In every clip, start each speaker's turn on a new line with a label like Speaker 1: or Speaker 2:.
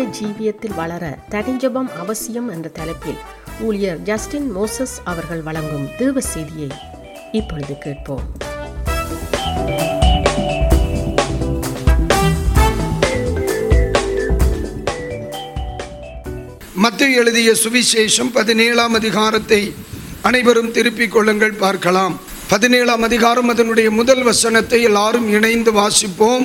Speaker 1: ஜீவியத்தில் வளர தனிஜபம் அவசியம் என்ற தலைப்பில் ஊழியர் ஜஸ்டின் மோசஸ் அவர்கள் வழங்கும் தேவ செய்தியை இப்பொழுது கேட்போம்
Speaker 2: மத்திய எழுதிய சுவிசேஷம் பதினேழாம் அதிகாரத்தை அனைவரும் திருப்பிக் கொள்ளுங்கள் பார்க்கலாம் பதினேழாம் அதிகாரம் அதனுடைய முதல் வசனத்தை எல்லாரும் இணைந்து வாசிப்போம்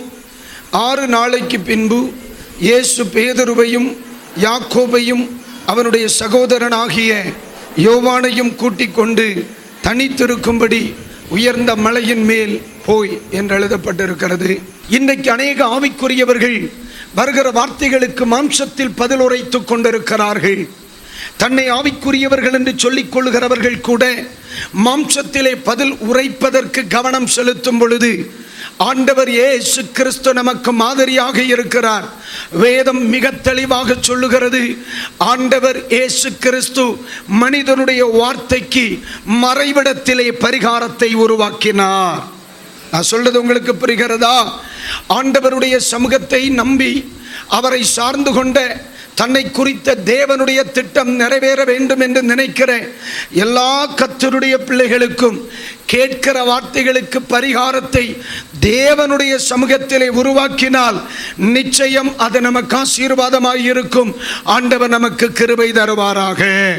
Speaker 2: ஆறு நாளைக்கு பின்பு இயேசு பேதுருவையும் யாக்கோபையும் அவனுடைய சகோதரனாகிய யோவானையும் கூட்டிக் கொண்டு தனித்திருக்கும்படி உயர்ந்த மலையின் மேல் போய் என்று எழுதப்பட்டிருக்கிறது இன்றைக்கு அநேக ஆவிக்குரியவர்கள் வருகிற வார்த்தைகளுக்கு மாம்சத்தில் பதில் உரைத்துக் கொண்டிருக்கிறார்கள் தன்னை ஆவிக்குரியவர்கள் என்று சொல்லிக் கொள்கிறவர்கள் கூட மாம்சத்திலே பதில் உரைப்பதற்கு கவனம் செலுத்தும் பொழுது ஆண்டவர் இயேசு கிறிஸ்து நமக்கு மாதிரியாக இருக்கிறார் வேதம் மிக தெளிவாக சொல்லுகிறது ஆண்டவர் இயேசு கிறிஸ்து மனிதனுடைய வார்த்தைக்கு மறைவிடத்திலே பரிகாரத்தை உருவாக்கினார் நான் சொல்றது உங்களுக்கு புரிகிறதா ஆண்டவருடைய சமூகத்தை நம்பி அவரை சார்ந்து கொண்ட தன்னை குறித்த தேவனுடைய திட்டம் நிறைவேற வேண்டும் என்று நினைக்கிற எல்லா கத்தருடைய பிள்ளைகளுக்கும் கேட்கிற வார்த்தைகளுக்கு பரிகாரத்தை தேவனுடைய சமூகத்திலே உருவாக்கினால் நிச்சயம் அது நமக்கு ஆசீர்வாதமாய் இருக்கும் ஆண்டவர் நமக்கு கிருபை தருவாராக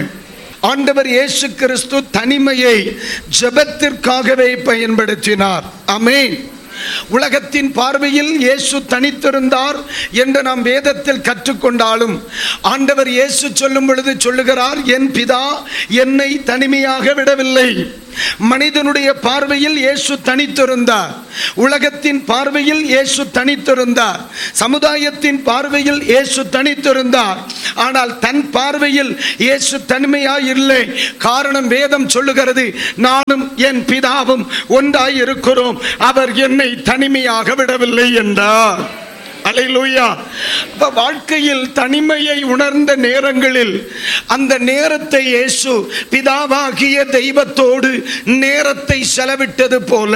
Speaker 2: ஆண்டவர் இயேசு கிறிஸ்து தனிமையை ஜெபத்திற்காகவே பயன்படுத்தினார் அமேன் உலகத்தின் பார்வையில் இயேசு தனித்திருந்தார் என்று நாம் வேதத்தில் கற்றுக்கொண்டாலும் ஆண்டவர் இயேசு சொல்லும் பொழுது சொல்லுகிறார் என் பிதா என்னை தனிமையாக விடவில்லை மனிதனுடைய பார்வையில் இயேசு தனித்திருந்தார் உலகத்தின் பார்வையில் இயேசு தனித்திருந்தார் சமுதாயத்தின் பார்வையில் இயேசு தனித்திருந்தார் ஆனால் தன் பார்வையில் இயேசு தனிமையாய் இல்லை காரணம் வேதம் சொல்லுகிறது நானும் என் பிதாவும் ஒன்றாய் இருக்கிறோம் அவர் என்னை தனிமையாக விடவில்லை என்றார் அலையிலூயா அப்ப வாழ்க்கையில் தனிமையை உணர்ந்த நேரங்களில் அந்த நேரத்தை இயேசு பிதாவாகிய தெய்வத்தோடு நேரத்தை செலவிட்டது போல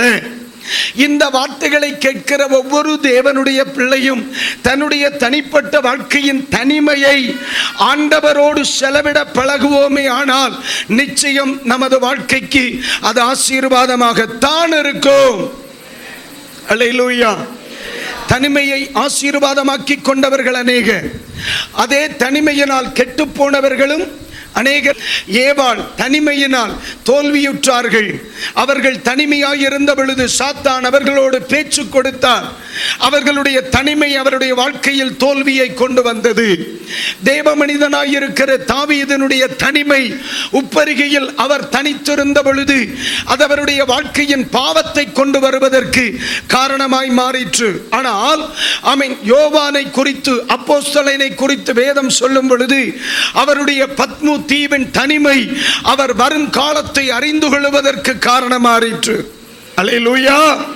Speaker 2: இந்த வார்த்தைகளை கேட்கிற ஒவ்வொரு தேவனுடைய பிள்ளையும் தன்னுடைய தனிப்பட்ட வாழ்க்கையின் தனிமையை ஆண்டவரோடு செலவிட பழகுவோமே ஆனால் நிச்சயம் நமது வாழ்க்கைக்கு அது ஆசீர்வாதமாகத்தான் இருக்கும் அலையிலூயா தனிமையை ஆசீர்வாதமாக்கி கொண்டவர்கள் அநேகர் அதே தனிமையினால் கெட்டு போனவர்களும் அநேகர் ஏவாள் தனிமையினால் தோல்வியுற்றார்கள் அவர்கள் தனிமையாய் இருந்த பொழுது சாத்தான் அவர்களோடு பேச்சு கொடுத்தார் அவர்களுடைய தனிமை அவருடைய வாழ்க்கையில் தோல்வியை கொண்டு வந்தது தேவ மனிதனாய் இருக்கிற தாவீதனுடைய தனிமை உப்பருகையில் அவர் தனித்திருந்த பொழுது அது அவருடைய வாழ்க்கையின் பாவத்தை கொண்டு வருவதற்கு காரணமாய் மாறிற்று ஆனால் அவன் யோவானை குறித்து அப்போஸ்தலனை குறித்து வேதம் சொல்லும் பொழுது அவருடைய பத்மு தீவின் தனிமை அவர் வரும் காலத்தை அறிந்து கொள்வதற்கு காரணமாறிற்று அலையிலூயா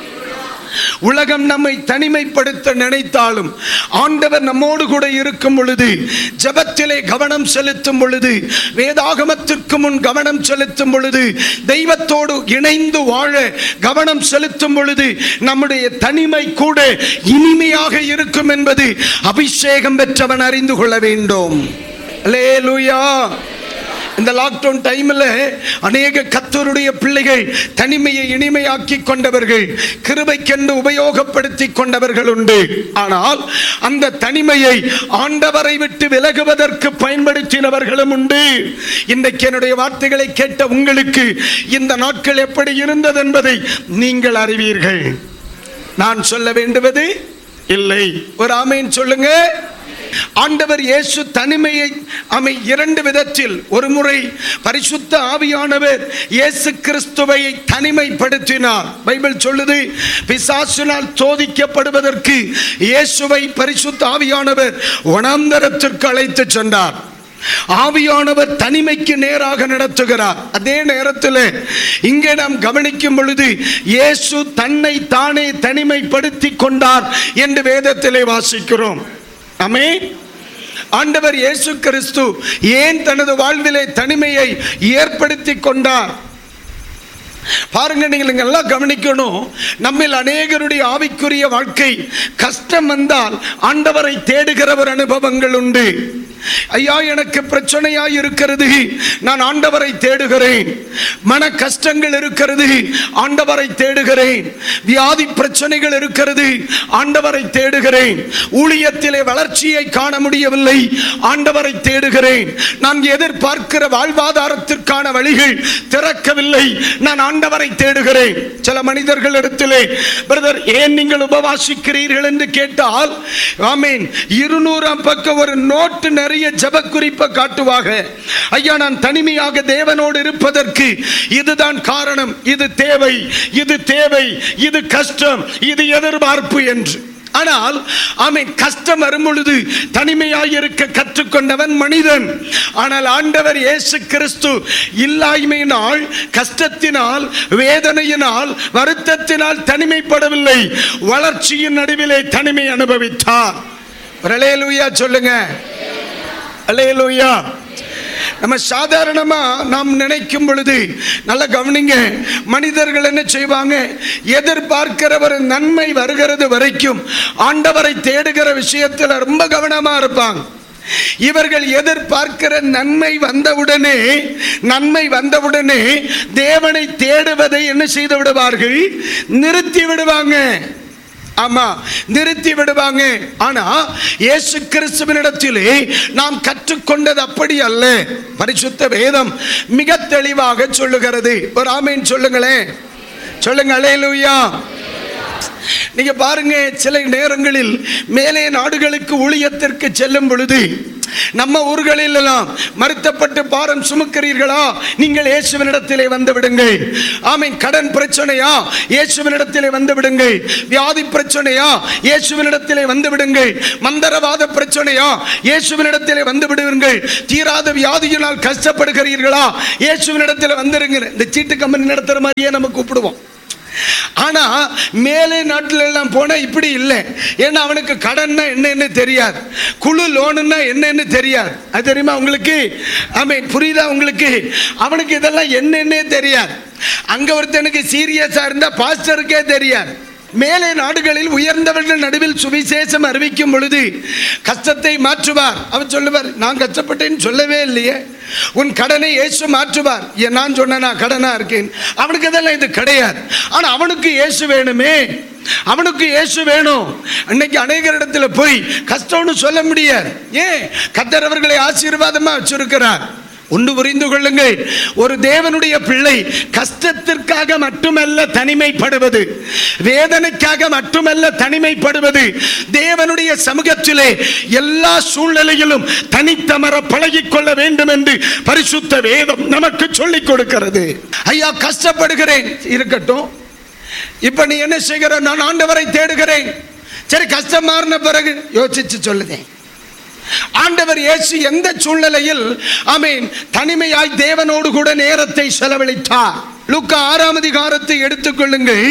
Speaker 2: உலகம் நம்மை தனிமைப்படுத்த நினைத்தாலும் ஆண்டவர் நம்மோடு கூட இருக்கும் பொழுது ஜபத்திலே கவனம் செலுத்தும் பொழுது வேதாகமத்திற்கு முன் கவனம் செலுத்தும் பொழுது தெய்வத்தோடு இணைந்து வாழ கவனம் செலுத்தும் பொழுது நம்முடைய தனிமை கூட இனிமையாக இருக்கும் என்பது அபிஷேகம் பெற்றவன் அறிந்து கொள்ள வேண்டும் அல்லேலூயா இந்த லாக்டவுன் டைமில் அநேக கத்தருடைய பிள்ளைகள் தனிமையை இனிமையாக்கி கொண்டவர்கள் கிருபைக்கென்று உபயோகப்படுத்தி கொண்டவர்கள் உண்டு ஆனால் அந்த தனிமையை ஆண்டவரை விட்டு விலகுவதற்கு பயன்படுத்தினவர்களும் உண்டு இன்றைக்கு என்னுடைய வார்த்தைகளை கேட்ட உங்களுக்கு இந்த நாட்கள் எப்படி இருந்தது என்பதை நீங்கள் அறிவீர்கள் நான் சொல்ல வேண்டுவது இல்லை ஒரு ஆமைன்னு சொல்லுங்க ஆண்டவர் இயேசு தனிமையை அமை இரண்டு விதத்தில் ஒரு முறை பரிசுத்த ஆவியானவர் இயேசு கிறிஸ்துவை தனிமைப்படுத்தினார் பைபிள் சொல்லுது பிசாசினால் சோதிக்கப்படுவதற்கு இயேசுவை பரிசுத்த ஆவியானவர் வனாந்தரத்திற்கு அழைத்து சென்றார் ஆவியானவர் தனிமைக்கு நேராக நடத்துகிறார் அதே நேரத்தில் இங்கே நாம் கவனிக்கும் பொழுது இயேசு தன்னை தானே தனிமைப்படுத்தி கொண்டார் என்று வேதத்திலே வாசிக்கிறோம் அமே ஆண்டவர் இயேசு கிறிஸ்து ஏன் தனது வாழ்விலே தனிமையை ஏற்படுத்தி கொண்டார் பாருங்க நீங்கள் இங்க எல்லாம் கவனிக்கணும் நம்மில் அநேகருடைய ஆவிக்குரிய வாழ்க்கை கஷ்டம் வந்தால் ஆண்டவரை தேடுகிற ஒரு அனுபவங்கள் உண்டு ஐயா எனக்கு பிரச்சனையா இருக்கிறது நான் ஆண்டவரை தேடுகிறேன் மன கஷ்டங்கள் இருக்கிறது ஆண்டவரை தேடுகிறேன் வியாதி பிரச்சனைகள் இருக்கிறது ஆண்டவரை தேடுகிறேன் ஊழியத்திலே வளர்ச்சியை காண முடியவில்லை ஆண்டவரை தேடுகிறேன் நான் எதிர்பார்க்கிற வாழ்வாதாரத்திற்கான வழிகள் திறக்கவில்லை நான் ஆண்டவரை தேடுகிறேன் சில மனிதர்கள் இடத்திலே பிரதர் ஏன் நீங்கள் உபவாசிக்கிறீர்கள் என்று கேட்டால் ஆமீன் இருநூறாம் பக்கம் ஒரு நோட்டு நிறைய ஜப குறிப்பை காட்டுவாங்க ஐயா நான் தனிமையாக தேவனோடு இருப்பதற்கு இதுதான் காரணம் இது தேவை இது தேவை இது கஷ்டம் இது எதிர்பார்ப்பு என்று ஆனால் ஆமென் கஷ்டம் வரும் பொழுது தனிமையாய் இருக்க கற்றுக்கொண்டவன் மனிதன் ஆனால் ஆண்டவர் இயேசு கிறிஸ்து இல்லாய்மையினால் கஷ்டத்தினால் வேதனையினால் வருத்தத்தினால் தனிமைப்படவில்லை வளர்ச்சியின் நடுவிலே தனிமை அனுபவித்தார் அலேலுயா சொல்லுங்க அலேலுயா நம்ம சாதாரணமா நாம் நினைக்கும் பொழுது நல்ல கவனிங்க மனிதர்கள் என்ன செய்வாங்க எதிர்பார்க்கிற ஒரு நன்மை வருகிறது வரைக்கும் ஆண்டவரை தேடுகிற விஷயத்தில் ரொம்ப கவனமா இருப்பாங்க இவர்கள் எதிர்பார்க்கிற நன்மை வந்தவுடனே நன்மை வந்தவுடனே தேவனை தேடுவதை என்ன செய்து விடுவார்கள் நிறுத்தி விடுவாங்க ஆமா நிறுத்தி விடுவாங்க ஆனா இயேசு கிறிஸ்துவனிடத்திலே நாம் கற்றுக்கொண்டது அப்படி அல்ல பரிசுத்த வேதம் மிக தெளிவாக சொல்லுகிறது ஒரு ஆமீன் சொல்லுங்களேன் சொல்லுங்க அலையலூயா நீங்க பாருங்க சில நேரங்களில் மேலே நாடுகளுக்கு ஊழியத்திற்கு செல்லும் பொழுது நம்ம ஊர்களில் எல்லாம் மறுத்தப்பட்டு பாரம் சுமக்கிறீர்களா நீங்கள் இயேசுவனிடத்திலே வந்து விடுங்கள் ஆமீன் கடன் பிரச்சனையா இயேசுவனிடத்திலே வந்து விடுங்கள் வியாதி பிரச்சனையா இயேசுவனிடத்திலே வந்து விடுங்கள் மந்தரவாத பிரச்சனையா இயேசுவனிடத்திலே வந்து விடுவீர்கள் தீராத வியாதியினால் கஷ்டப்படுகிறீர்களா இயேசுவனிடத்திலே வந்துருங்க இந்த சீட்டு கம்பெனி நடத்துற மாதிரியே நம்ம கூப்பிடுவோம் ஆனா மேலே நாட்டில் எல்லாம் போனா இப்படி இல்லை ஏன்னா அவனுக்கு கடன்னா என்னன்னு தெரியாது குழு லோனுன்னா என்னன்னு தெரியாது அது தெரியுமா உங்களுக்கு ஆமீன் புரியுதா உங்களுக்கு அவனுக்கு இதெல்லாம் என்னன்னே தெரியாது அங்க ஒருத்தனுக்கு சீரியஸா இருந்தா பாஸ்டருக்கே தெரியாது மேலே நாடுகளில் உயர்ந்தவர்கள் நடுவில் சுவிசேஷம் அறிவிக்கும் பொழுது கஷ்டத்தை மாற்றுவார் அவர் சொல்லுவார் நான் கஷ்டப்பட்டேன்னு சொல்லவே இல்லையே உன் கடனை இயேசு மாற்றுவார் ஏன் நான் சொன்னேன் நான் கடனா இருக்கேன் அவனுக்கு இதெல்லாம் இது கிடையாது ஆனா அவனுக்கு இயேசு வேணுமே அவனுக்கு இயேசு வேணும் இன்னைக்கு அநேகர் இடத்துல போய் கஷ்டம்னு சொல்ல முடியாது ஏன் கத்தர் அவர்களை ஆசீர்வாதமா வச்சிருக்கிறார் ஒன்று புரிந்து கொள்ளுங்கள் ஒரு தேவனுடைய பிள்ளை கஷ்டத்திற்காக மட்டுமல்ல தனிமைப்படுவது வேதனைக்காக மட்டுமல்ல தனிமைப்படுவது தேவனுடைய சமூகத்திலே எல்லா சூழ்நிலையிலும் தனித்தமர பழகிக்கொள்ள வேண்டும் என்று பரிசுத்த வேதம் நமக்கு சொல்லிக் கொடுக்கிறது ஐயா கஷ்டப்படுகிறேன் இருக்கட்டும் இப்ப நீ என்ன செய்கிற நான் ஆண்டவரை தேடுகிறேன் சரி கஷ்டம் மாறின பிறகு யோசிச்சு சொல்லுதேன் ஆண்டவர் இயேசு எந்த சூழ்நிலையில் ஆமீன் தனிமையாய் தேவனோடு கூட நேரத்தை செலவழித்தார் லூக்கா ஆறாம் அதிகாரத்தை எடுத்துக்கொள்ளுங்கள்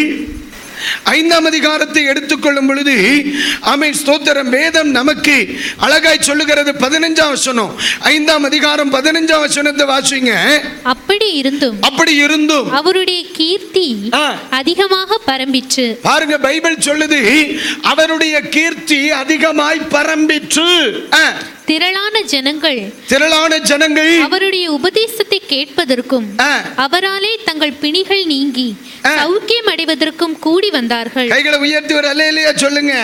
Speaker 2: ஐந்தாம் அதிகாரத்தை எடுத்துக்கொள்ளும் பொழுது ஆமீன் ஸ்தோத்திரம் வேதம் நமக்கு அழகாய் சொல்லுகிறது பதினஞ்சாம் வசனம் ஐந்தாம் அதிகாரம் பதினஞ்சாம் வசனத்தை வாசிங்க
Speaker 3: அப்படி இருந்தும்
Speaker 2: அப்படி இருந்தும்
Speaker 3: அவருடைய கீர்த்தி
Speaker 2: ஆ.
Speaker 3: அதிகமாக பரம்பிற்று
Speaker 2: பாருங்க பைபிள் சொல்லுது அவருடைய கீர்த்தி அதிகமாய் பரம்பிற்று ஆ,
Speaker 3: திரளான ஜனங்கள்
Speaker 2: திரளான ஜனங்கள்
Speaker 3: அவருடைய உபதேசத்தை கேட்பதற்கும்
Speaker 2: ஆ.
Speaker 3: அவராலே தங்கள் பிணிகள் நீங்கி
Speaker 2: ஆ.
Speaker 3: சௌக்கியம் அடைவதற்கும் கூடி வந்தார்கள்
Speaker 2: கைகளை உயர்த்தி ஒரு அலையிலேயே சொல்லுங்க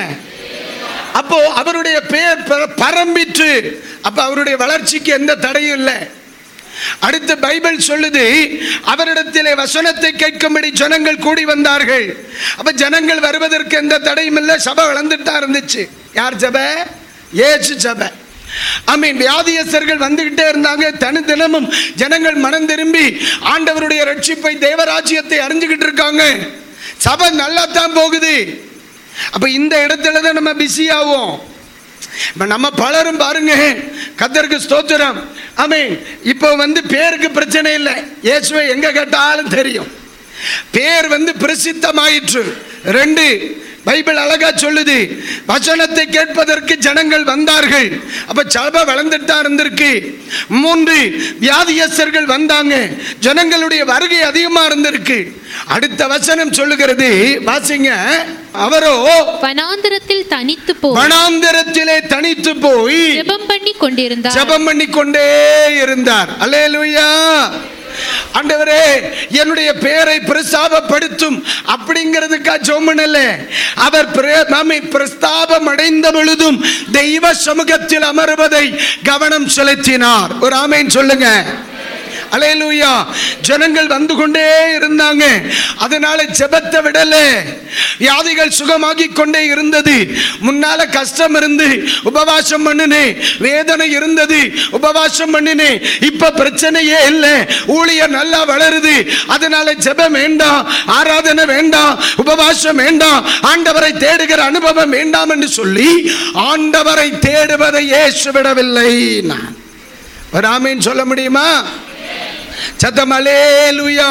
Speaker 2: அப்போ அவருடைய பெயர் பர- பரம்பிற்று அப்ப அவருடைய வளர்ச்சிக்கு எந்த தடையும் இல்லை அடுத்து பைபிள் சொல்லுது அவரிடத்திலே வசனத்தை கேட்கும்படி ஜனங்கள் கூடி வந்தார்கள் அப்ப ஜனங்கள் வருவதற்கு எந்த தடையும் இல்லை சபை வளர்ந்துட்டா இருந்துச்சு யார் சபை ஏசு சபை ஐ மீன் வியாதியஸ்தர்கள் வந்துகிட்டே இருந்தாங்க தனி தினமும் ஜனங்கள் மனம் திரும்பி ஆண்டவருடைய ரட்சிப்பை தேவராஜ்யத்தை அறிஞ்சுக்கிட்டு இருக்காங்க சபை நல்லா தான் போகுது அப்ப இந்த இடத்துல தான் நம்ம பிஸி ஆவோம் இப்ப நம்ம பலரும் பாருங்க கத்தருக்கு ஸ்தோத்திரம் ஆமென் இப்போ வந்து பேருக்கு பிரச்சனை இல்லை இயேசுவை எங்க கேட்டாலும் தெரியும் பேர் வந்து பிரசித்தமாயிற்று ரெண்டு பைபிள் அழகா சொல்லுது வசனத்தை கேட்பதற்கு ஜனங்கள் வந்தார்கள் அப்ப சபை வளர்ந்துட்டா இருந்திருக்கு மூன்று வியாதியஸ்தர்கள் வந்தாங்க ஜனங்களுடைய வருகை அதிகமா இருந்திருக்கு அடுத்த வசனம் சொல்லுகிறது வாசிங்க அவரோ
Speaker 3: வனாந்தரத்தில் தனித்து போய்
Speaker 2: வனாந்தரத்திலே தனித்து போய்
Speaker 3: ஜெபம் பண்ணி கொண்டிருந்தார்
Speaker 2: ஜெபம் பண்ணி கொண்டே இருந்தார் அல்லேலூயா ஆண்டவரே என்னுடைய பெயரை பிரஸ்தாபப்படுத்தும் அப்படிங்கிறதுக்கா ஜோமனல்ல அவர் பிர- நம்மை பிரஸ்தாபம் அடைந்த பொழுதும் தெய்வ சமூகத்தில் அமர்வதை கவனம் செலுத்தினார் ஒரு ஆமேன் சொல்லுங்க அலேலூயா ஜனங்கள் வந்து கொண்டே இருந்தாங்க அதனால ஜெபத்தை விடல வியாதிகள் சுகமாகி கொண்டே இருந்தது முன்னால கஷ்டம் இருந்து உபவாசம் பண்ணினே வேதனை இருந்தது உபவாசம் பண்ணினே இப்ப பிரச்சனையே இல்லை ஊழியர் நல்லா வளருது அதனால ஜெபம் வேண்டாம் ஆராதனை வேண்டாம் உபவாசம் வேண்டாம் ஆண்டவரை தேடுகிற அனுபவம் வேண்டாம் என்று சொல்லி ஆண்டவரை தேடுவதை ஏசு விடவில்லை நான் ஒரு ஆமீன் சொல்ல முடியுமா சத்தம் அலேலுயா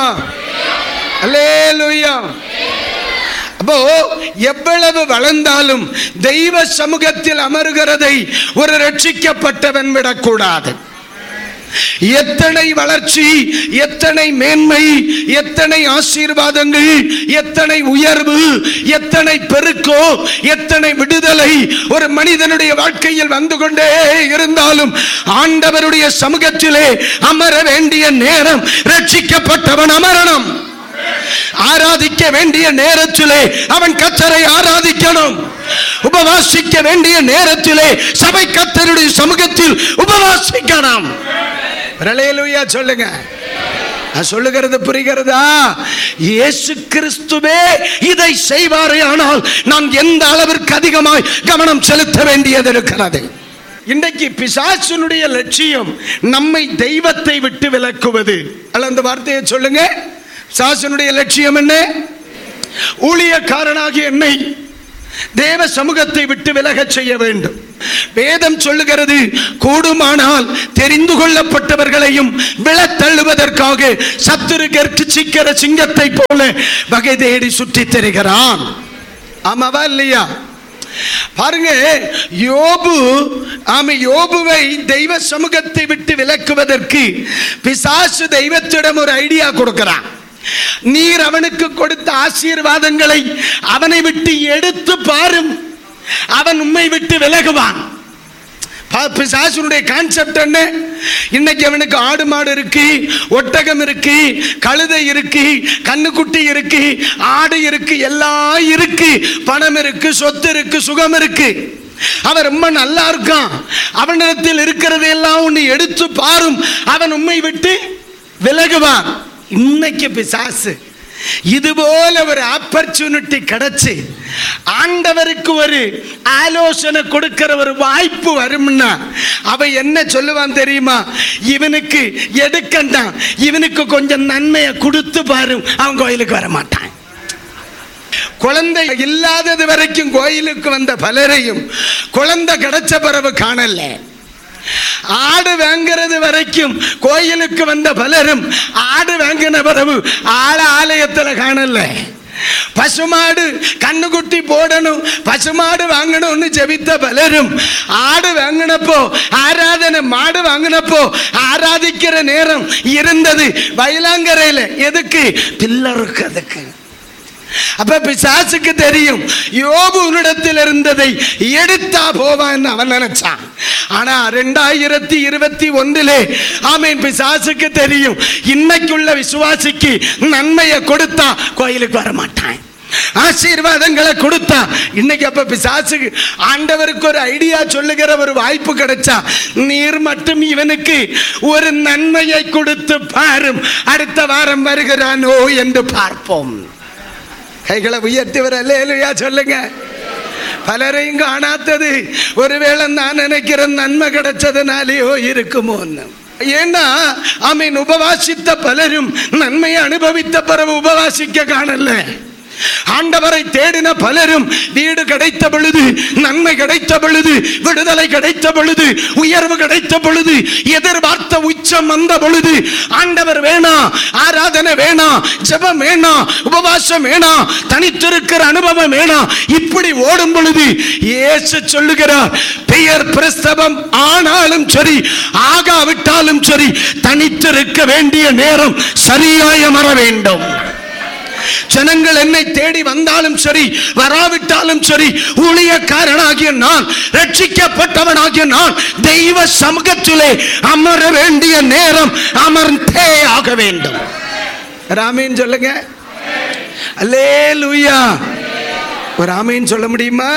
Speaker 2: அலேலுயா அப்போ எவ்வளவு வளர்ந்தாலும் தெய்வ சமூகத்தில் அமருகிறதை ஒரு ரட்சிக்கப்பட்டவன் விடக்கூடாது எத்தனை வளர்ச்சி எத்தனை மேன்மை எத்தனை ஆசீர்வாதங்கள் எத்தனை உயர்வு எத்தனை பெருக்கோ எத்தனை விடுதலை ஒரு மனிதனுடைய வாழ்க்கையில் வந்து கொண்டே இருந்தாலும் ஆண்டவருடைய சமூகத்திலே அமர வேண்டிய நேரம் ரட்சிக்கப்பட்டவன் அமரணும் ஆராதிக்க வேண்டிய நேரத்திலே அவன் கத்தரை ஆராதிக்கணும் உபவாசிக்க வேண்டிய நேரத்திலே சபை கத்தருடைய சமூகத்தில் உபவாசிக்கணும் பிரலேலுயா சொல்லுங்க நான் சொல்லுகிறது புரிகிறதா இயேசு கிறிஸ்துவே இதை செய்வாரே ஆனால் நான் எந்த அளவிற்கு அதிகமாய் கவனம் செலுத்த வேண்டியது இருக்கிறது இன்றைக்கு பிசாசனுடைய லட்சியம் நம்மை தெய்வத்தை விட்டு விலக்குவது அல்ல அந்த வார்த்தையை சொல்லுங்க பிசாசனுடைய லட்சியம் என்ன ஊழியக்காரனாகிய என்னை தேவ சமூகத்தை விட்டு விலகச் செய்ய வேண்டும் வேதம் சொல்லுகிறது கூடுமானால் தெரிந்து கொள்ளப்பட்டவர்களையும் விழத்தள்ளுவதற்காக சத்துரு கெர்ச்சிக்கிற சிங்கத்தை போல வகை தேடி சுற்றித் திரிகிறான் ஆமாவா இல்லையா பாருங்க யோபு ஆமை யோபுவை தெய்வ சமூகத்தை விட்டு விலக்குவதற்கு பிசாசு தெய்வத்திடம் ஒரு ஐடியா கொடுக்கிறான் நீர் அவனுக்கு கொடுத்த ஆசீர்வாதங்களை அவனை விட்டு எடுத்து பாரும் அவன் உம்மை விட்டு விலகுவான் பா- பிசாசுனுடைய கான்செப்ட் என்ன இன்னைக்கு அவனுக்கு ஆடு மாடு இருக்கு ஒட்டகம் இருக்கு கழுதை இருக்கு கண்ணுக்குட்டி இருக்கு ஆடு இருக்கு எல்லாம் இருக்கு பணம் இருக்கு சொத்து இருக்கு சுகம் இருக்கு அவன் ரொம்ப நல்லா இருக்கான் அவனிடத்தில் இருக்கிறதையெல்லாம் ஒன்று எடுத்து பாரும் அவன் உண்மை விட்டு விலகுவான் இன்னைக்கு பிசாசு இது போல ஒரு ஆப்பர்ச்சுனிட்டி கிடைச்சு ஆண்டவருக்கு ஒரு ஆலோசனை கொடுக்கிற ஒரு வாய்ப்பு வரும்னா அவ என்ன சொல்லுவான் தெரியுமா இவனுக்கு எடுக்கண்டாம் இவனுக்கு கொஞ்சம் நன்மையை கொடுத்து பாரு அவன் கோயிலுக்கு வர மாட்டான் குழந்தை இல்லாதது வரைக்கும் கோயிலுக்கு வந்த பலரையும் குழந்தை கிடைச்ச பிறகு காணல ஆடு வாங்கிறது வரைக்கும் கோயிலுக்கு வந்த பலரும் ஆடு வாங்கின பிறகு ஆள ஆலயத்தில் காணல பசுமாடு கண்ணுக்குட்டி போடணும் பசுமாடு வாங்கணும்னு ஜெபித்த பலரும் ஆடு வாங்கினப்போ ஆராதனை மாடு வாங்கினப்போ ஆராதிக்கிற நேரம் இருந்தது வயலாங்கரையில் எதுக்கு பில்லருக்கு அதுக்கு அப்ப பிசாசுக்கு தெரியும் யோபு உன்னிடத்தில் இருந்ததை எடுத்தா போவான்னு அவன் நினைச்சான் ஆனா ரெண்டாயிரத்தி இருபத்தி ஒன்றிலே ஆமீன் பிசாசுக்கு தெரியும் இன்னைக்குள்ள விசுவாசிக்கு நன்மையை கொடுத்தா கோயிலுக்கு வர மாட்டான் ஆசீர்வாதங்களை கொடுத்தா இன்னைக்கு அப்ப பிசாசுக்கு ஆண்டவருக்கு ஒரு ஐடியா சொல்லுகிற ஒரு வாய்ப்பு கிடைச்சா நீர் மட்டும் இவனுக்கு ஒரு நன்மையை கொடுத்து பாரும் அடுத்த வாரம் வருகிறானோ என்று பார்ப்போம் கைகளை உயர்த்திவர் அல்லேலுயா சொல்லுங்க பலரையும் காணாத்தது ஒருவேளை நான் நினைக்கிறேன் நன்மை கிடைச்சதுனாலேயோ இருக்குமோன்னு ஏன்னா ஆமீன் உபவாசித்த பலரும் நன்மையை அனுபவித்த பிறகு உபவாசிக்க காணல ஆண்டவரை தேடின பலரும் வீடு கிடைத்த பொழுது நன்மை கிடைத்த பொழுது விடுதலை கிடைத்த பொழுது உயர்வு கிடைத்த பொழுது எதிர்பார்த்த உச்சம் வந்த பொழுது ஆண்டவர் வேணாம் ஆராதனை வேணாம் ஜெபம் வேணாம் உபவாசம் வேணாம் தனித்திருக்கிற அனுபவம் வேணாம் இப்படி ஓடும் பொழுது இயேசு சொல்லுகிறார் பெயர் பிரஸ்தவம் ஆனாலும் சரி ஆகாவிட்டாலும் சரி தனித்திருக்க வேண்டிய நேரம் சரியாய மற வேண்டும் ஜனங்கள் என்னை தேடி வந்தாலும் சரி வராவிட்டாலும் சரி ஊழியக்காரனாகிய நான் ரட்சிக்கப்பட்டவனாகிய நான் தெய்வ சமூகத்திலே அமர வேண்டிய நேரம் அமர்ந்தே ஆக வேண்டும் ராமேன் சொல்லுங்க அல்லே லூயா ஒரு ஆமேன் சொல்ல முடியுமா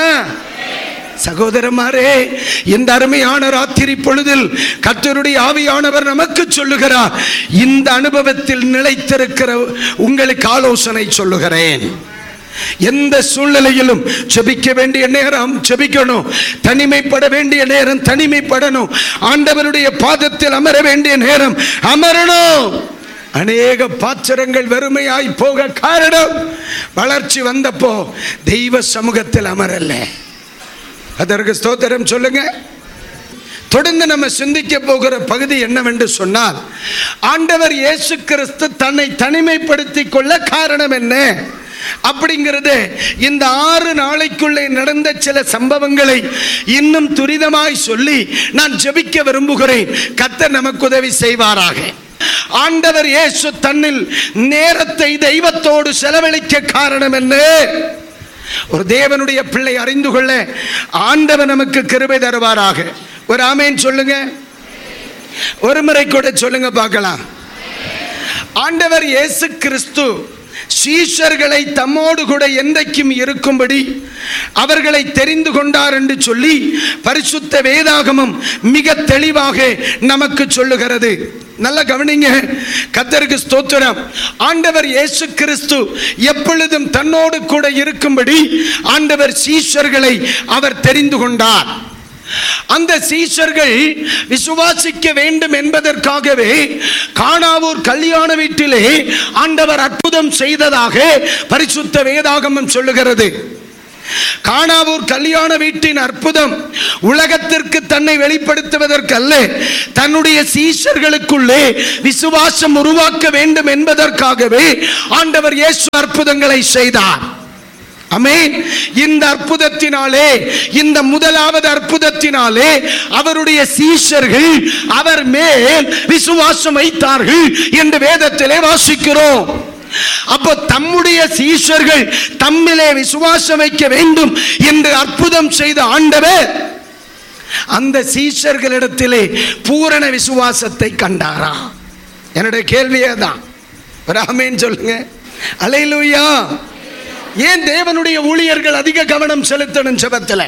Speaker 2: சகோதரமாரே இந்த அருமையான ராத்திரி பொழுதில் கர்த்தருடைய ஆவியானவர் நமக்கு சொல்லுகிறார் இந்த அனுபவத்தில் நிலைத்திருக்கிற உங்களுக்கு ஆலோசனை சொல்லுகிறேன் எந்த சூழ்நிலையிலும் ஜெபிக்க வேண்டிய நேரம் ஜெபிக்கணும் தனிமைப்பட வேண்டிய நேரம் தனிமைப்படணும் ஆண்டவருடைய பாதத்தில் அமர வேண்டிய நேரம் அமரணும் அநேக பாத்திரங்கள் வெறுமையாய் போக காரணம் வளர்ச்சி வந்தப்போ தெய்வ சமூகத்தில் அமரல்ல அதற்கு ஸ்தோத்திரம் சொல்லுங்க தொடர்ந்து நம்ம சிந்திக்க போகிற பகுதி என்னவென்று சொன்னால் ஆண்டவர் இயேசு கிறிஸ்து தன்னை தனிமைப்படுத்திக் கொள்ள காரணம் என்ன அப்படிங்கிறது இந்த ஆறு நாளைக்குள்ளே நடந்த சில சம்பவங்களை இன்னும் துரிதமாய் சொல்லி நான் ஜெபிக்க விரும்புகிறேன் கர்த்தர் நமக்கு உதவி செய்வாராக ஆண்டவர் இயேசு தன்னில் நேரத்தை தெய்வத்தோடு செலவழிக்க காரணம் என்ன ஒரு தேவனுடைய பிள்ளை அறிந்து கொள்ள ஆண்டவர் நமக்கு கிருபை தருவாராக ஒரு ஆமேன் சொல்லுங்க ஒரு முறை கூட சொல்லுங்க பார்க்கலாம் ஆண்டவர் இயேசு கிறிஸ்து சீஷர்களை தம்மோடு கூட என்றைக்கும் இருக்கும்படி அவர்களை தெரிந்து கொண்டார் என்று சொல்லி பரிசுத்த வேதாகமம் மிக தெளிவாக நமக்கு சொல்லுகிறது நல்ல கவனிங்க கத்தருக்கு ஸ்தோத்திரம் ஆண்டவர் இயேசு கிறிஸ்து எப்பொழுதும் தன்னோடு கூட இருக்கும்படி ஆண்டவர் சீஷர்களை அவர் தெரிந்து கொண்டார் அந்த சீஷர்கள் விசுவாசிக்க வேண்டும் என்பதற்காகவே காணாவூர் கல்யாண வீட்டிலே ஆண்டவர் அற்புதம் செய்ததாக பரிசுத்த வேதாகமம் சொல்லுகிறது காணாவூர் கல்யாண வீட்டின் அற்புதம் உலகத்திற்கு தன்னை வெளிப்படுத்துவதற்கல்ல தன்னுடைய சீஷர்களுக்குள்ளே விசுவாசம் உருவாக்க வேண்டும் என்பதற்காகவே ஆண்டவர் இயேசு அற்புதங்களை செய்தார் அமேன் இந்த அற்புதத்தினாலே இந்த முதலாவது அற்புதத்தினாலே அவருடைய சீஷர்கள் அவர் மேல் விசுவாசம் வைத்தார்கள் என்று வேதத்திலே வாசிக்கிறோம் அப்போ தம்முடைய சீஷர்கள் தம்மிலே விசுவாசம் வைக்க வேண்டும் என்று அற்புதம் செய்த ஆண்டவர் அந்த சீஷர்களிடத்திலே பூரண விசுவாசத்தை கண்டாரா என்னுடைய கேள்வியே தான் ராமேன் சொல்லுங்க அலையிலுயா ஏன் தேவனுடைய ஊழியர்கள் அதிக கவனம் செலுத்தணும் ஜெபத்தில்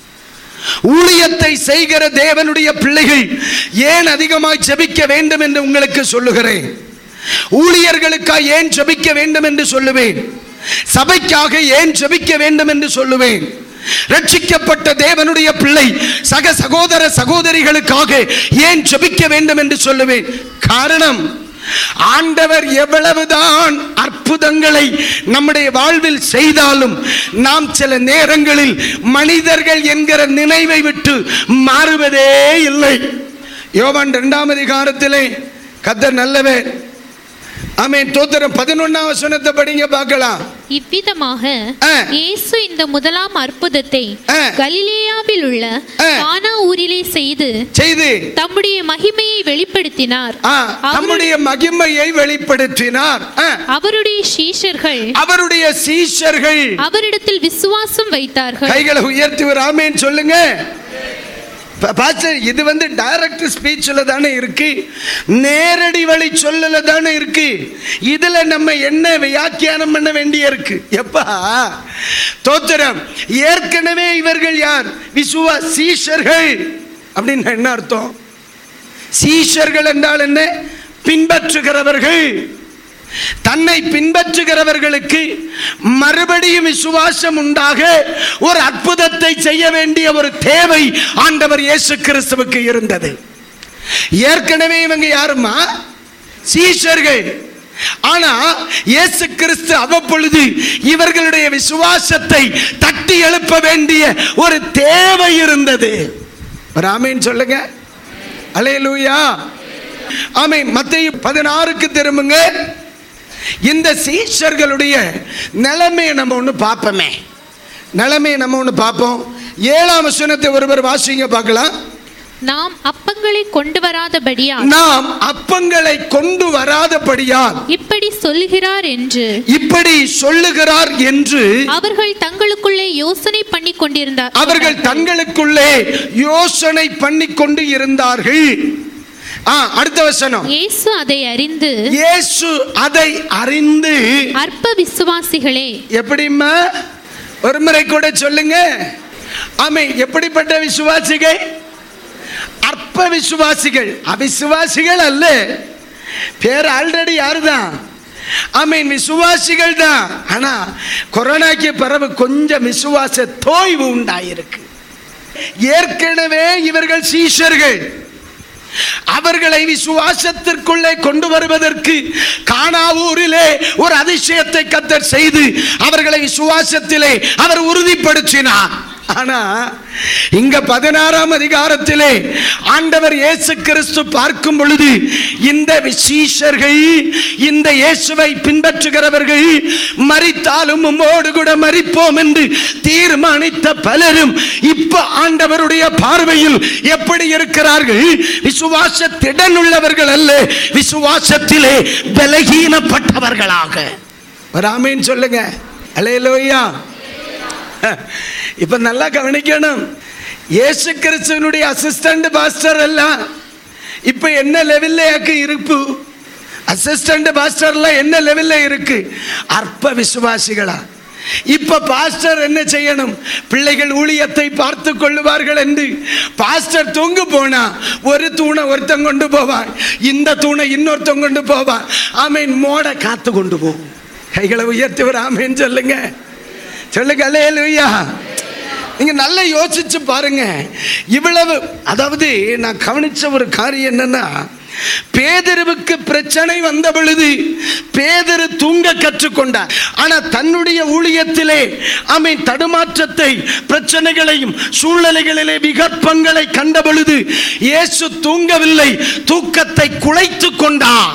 Speaker 2: ஊழியத்தை செய்கிற தேவனுடைய பிள்ளைகள் ஏன் அதிகமாய் ஜெபிக்க வேண்டும் என்று உங்களுக்கு சொல்லுகிறேன் ஊழியர்களுக்காக ஏன் ஜெபிக்க வேண்டும் என்று சொல்லுவேன் சபைக்காக ஏன் ஜெபிக்க வேண்டும் என்று சொல்லுவேன் ரட்சிக்கப்பட்ட தேவனுடைய பிள்ளை சக சகோதர சகோதரிகளுக்காக ஏன் ஜெபிக்க வேண்டும் என்று சொல்லுவேன் காரணம் ஆண்டவர் எவ்வளவுதான் அற்புதங்களை நம்முடைய வாழ்வில் செய்தாலும் நாம் சில நேரங்களில் மனிதர்கள் என்கிற நினைவை விட்டு மாறுவதே இல்லை யோவான் இரண்டாம் அதிகாரத்திலே கத்தர் நல்லவர் ஆமென் தோத்திரம் பதினொன்னாம் வசனத்தை படிங்க பார்க்கலாம்
Speaker 3: இவ்விதமாக
Speaker 2: ஆ.
Speaker 3: இயேசு இந்த முதலாம் அற்புதத்தை
Speaker 2: ஆ.
Speaker 3: கலிலேயாவில் உள்ள
Speaker 2: ஆ.
Speaker 3: கானா ஊரிலே செய்து
Speaker 2: செய்து
Speaker 3: தம்முடைய மகிமையை வெளிப்படுத்தினார்
Speaker 2: ஆ,
Speaker 3: அவரு-
Speaker 2: தம்முடைய மகிமையை வெளிப்படுத்தினார் ஆ,
Speaker 3: அவருடைய சீஷர்கள்
Speaker 2: அவருடைய சீஷர்கள்
Speaker 3: அவரிடத்தில் விசுவாசம் வைத்தார்கள்
Speaker 2: கைகளை உயர்த்தி ஒரு ஆமேன்னு சொல்லுங்க பா- பாஸ்டர் இது வந்து டைரக்ட் ஸ்பீச்சில் தானே இருக்கு நேரடி வழி சொல்லல தானே இருக்கு இதுல நம்ம என்ன வியாக்கியானம் பண்ண வேண்டிய இருக்கு எப்பா தோத்திரம் ஏற்கனவே இவர்கள் யார் விசுவா சீஷர்கள் அப்படின்னு என்ன அர்த்தம் சீஷர்கள் என்றால் என்ன பின்பற்றுகிறவர்கள் தன்னை பின்பற்றுகிறவர்களுக்கு மறுபடியும் விசுவாசம் உண்டாக ஒரு அற்புதத்தை செய்ய வேண்டிய ஒரு தேவை ஆண்டவர் இயேசு கிறிஸ்துவுக்கு இருந்தது ஏற்கனவே இவங்க யாருமா சீஷர்கள் ஆனா இயேசு கிறிஸ்து அவ்வப்பொழுது இவர்களுடைய விசுவாசத்தை தட்டி எழுப்ப வேண்டிய ஒரு தேவை இருந்தது ஒரு ஆமீன் சொல்லுங்க அலையலூயா ஆமீன் மத்திய பதினாறுக்கு திரும்புங்க இந்த சீஷர்களுடைய நிலைமையை நம்ம ஒன்று பார்ப்போமே நிலைமையை நம்ம ஒன்று பார்ப்போம் ஏழாம் வசனத்தை ஒருவர் வாசிங்க பார்க்கலாம்
Speaker 3: நாம் அப்பங்களை கொண்டு வராதபடியா
Speaker 2: நாம் அப்பங்களை கொண்டு வராதபடியால்
Speaker 3: இப்படி சொல்லுகிறார் என்று
Speaker 2: இப்படி சொல்லுகிறார் என்று
Speaker 3: அவர்கள் தங்களுக்குள்ளே யோசனை பண்ணி கொண்டிருந்தார்
Speaker 2: அவர்கள் தங்களுக்குள்ளே யோசனை பண்ணி கொண்டு இருந்தார்கள் ஆ, அடுத்த வசனம்
Speaker 3: இயேசு அதை அறிந்து
Speaker 2: இயேசு அதை அறிந்து
Speaker 3: அற்ப விசுவாசிகளே
Speaker 2: எப்படிம்மா ஒரு முறை கூட சொல்லுங்க ஆமை எப்படிப்பட்ட விசுவாசிகள் அற்ப விசுவாசிகள் அவிசுவாசிகள் அல்ல பேர் ஆல்ரெடி யாருதான் ஆமீன் விசுவாசிகள் தான் ஆனா கொரோனாக்கு பிறகு கொஞ்சம் விசுவாச தோய்வு உண்டாயிருக்கு ஏற்கனவே இவர்கள் சீஷர்கள் அவர்களை விசுவாசத்திற்குள்ளே கொண்டு வருவதற்கு காணாவூரிலே ஒரு அதிசயத்தை கத்தர் செய்து அவர்களை விசுவாசத்திலே அவர் உறுதிப்படுத்தினார் ஆனா இங்க பதினாறாம் அதிகாரத்திலே ஆண்டவர் இயேசு கிறிஸ்து பார்க்கும் பொழுது இந்த விசீஷர்கள் இந்த இயேசுவை பின்பற்றுகிறவர்கள் மரித்தாலும் உம்மோடு கூட மரிப்போம் என்று தீர்மானித்த பலரும் இப்ப ஆண்டவருடைய பார்வையில் எப்படி இருக்கிறார்கள் விசுவாச திடனுள்ளவர்கள் அல்ல விசுவாசத்திலே பலகீனப்பட்டவர்களாக ஒரு ஆமீன் சொல்லுங்க அலையலோயா இப்ப நல்லா கவனிக்கணும் இயேசு கிறிஸ்துவனுடைய அசிஸ்டன்ட் பாஸ்டர் எல்லாம் இப்ப என்ன லெவல்ல இருப்பு அசிஸ்டன்ட் பாஸ்டர்லாம் என்ன லெவல்ல இருக்கு அற்ப விசுவாசிகளா இப்ப பாஸ்டர் என்ன செய்யணும் பிள்ளைகள் ஊழியத்தை பார்த்து கொள்ளுவார்கள் என்று பாஸ்டர் தூங்கு போனா ஒரு தூணை ஒருத்தன் கொண்டு போவான் இந்த தூணை இன்னொருத்தன் கொண்டு போவான் ஆமீன் மோட காத்து கொண்டு போகும் கைகளை உயர்த்தி ஒரு ஆமீன் சொல்லுங்க சொல்லுங்க அல்லேலூயா நீங்க நல்லா யோசிச்சு பாருங்க இவ்வளவு அதாவது நான் கவனிச்ச ஒரு காரியம் என்னன்னா பேதருவுக்கு பிரச்சனை வந்த பொழுது பேதரு தூங்க கற்றுக்கொண்டார் ஆனா தன்னுடைய ஊழியத்திலே அமை தடுமாற்றத்தை பிரச்சனைகளையும் சூழ்நிலைகளிலே விகற்பங்களை கண்ட பொழுது இயேசு தூங்கவில்லை தூக்கத்தை குலைத்து கொண்டார்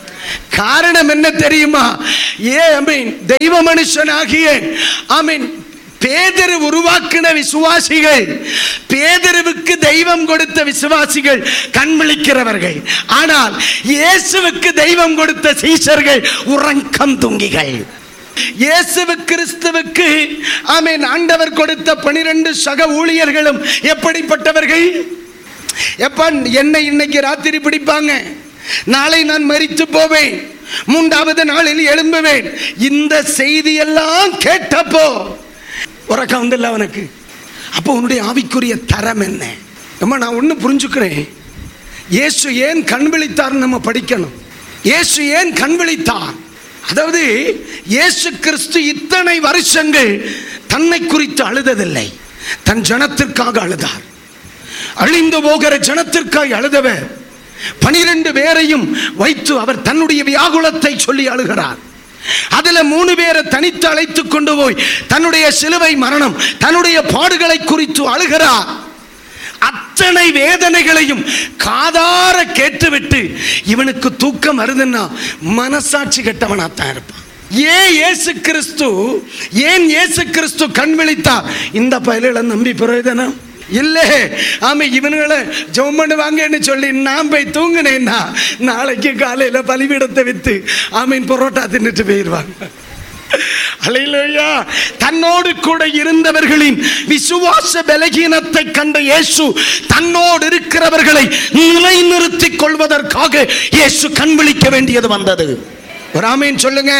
Speaker 2: காரணம் என்ன தெரியுமா ஏ அமீன் தெய்வ மனுஷனாகிய அமீன் பேதரு உருவாக்கின விசுவாசிகள் பேதருவுக்கு தெய்வம் கொடுத்த விசுவாசிகள் கண் விழிக்கிறவர்கள் ஆனால் இயேசுவுக்கு தெய்வம் கொடுத்த சீஷர்கள் உறக்கம் துங்கிகள் இயேசுவு கிறிஸ்துவுக்கு ஆமீன் ஆண்டவர் கொடுத்த பனிரெண்டு சக ஊழியர்களும் எப்படிப்பட்டவர்கள் எப்ப என்னை இன்னைக்கு ராத்திரி பிடிப்பாங்க நாளை நான் மரித்து போவேன் மூன்றாவது நாளில் எழும்புவேன் இந்த செய்தியெல்லாம் கேட்டப்போ உறக்கம் வந்துல்ல அவனுக்கு அப்போ உன்னுடைய ஆவிக்குரிய தரம் என்ன அம்மா நான் ஒன்று புரிஞ்சுக்கிறேன் இயேசு ஏன் கண் விழித்தார்னு நம்ம படிக்கணும் இயேசு ஏன் கண் விழித்தார் அதாவது இயேசு கிறிஸ்து இத்தனை வருஷங்கள் தன்னை குறித்து அழுததில்லை தன் ஜனத்திற்காக அழுதார் அழிந்து போகிற ஜனத்திற்காக அழுதவர் பனிரெண்டு பேரையும் வைத்து அவர் தன்னுடைய வியாகுலத்தை சொல்லி அழுகிறார் அதுல மூணு பேரை தனித்து அழைத்து கொண்டு போய் தன்னுடைய சிலுவை மரணம் தன்னுடைய பாடுகளை குறித்து அழுகிறார் அத்தனை வேதனைகளையும் காதார கேட்டுவிட்டு இவனுக்கு தூக்கம் வருதுன்னா மனசாட்சி கெட்டவனாத்தான் இருப்பான் ஏன் இயேசு கிறிஸ்து ஏன் இயேசு கிறிஸ்து கண் விழித்தார் இந்த பயல்களை நம்பி பிரயோஜனம் இல்லை ஆமா இவனுங்களை ஜெபம் பண்ணுவாங்கன்னு சொல்லி நான் போய் தூங்கினேன்னா நாளைக்கு காலையில பலிபீடத்தை வித்து ஆமீன் பரோட்டா தின்னுட்டு போயிடுவாங்க அலையிலோயா தன்னோடு கூட இருந்தவர்களின் விசுவாச பலகீனத்தை கண்ட இயேசு தன்னோடு இருக்கிறவர்களை நிலைநிறுத்திக் கொள்வதற்காக இயேசு கண் விழிக்க வேண்டியது வந்தது ஒரு ஆமீன் சொல்லுங்க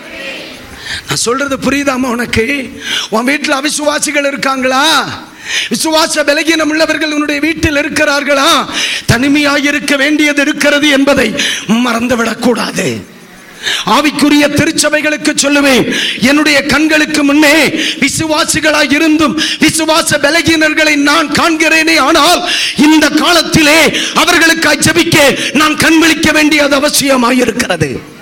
Speaker 2: நான் சொல்றது புரியுதாமா உனக்கு உன் வீட்டில் அவிசுவாசிகள் இருக்காங்களா விசுவாச பலகீனம் உள்ளவர்கள் உன்னுடைய வீட்டில் இருக்கிறார்களா தனிமையாக இருக்க வேண்டியது இருக்கிறது என்பதை மறந்துவிடக்கூடாது ஆவிக்குரிய திருச்சபைகளுக்கு சொல்லுவேன் என்னுடைய கண்களுக்கு முன்னே விசுவாசிகளாய் இருந்தும் விசுவாச பலகீனர்களை நான் காண்கிறேனே ஆனால் இந்த காலத்திலே அவர்களுக்கு ஜெபிக்க நான் கண் விழிக்க வேண்டியது அவசியமாயிருக்கிறது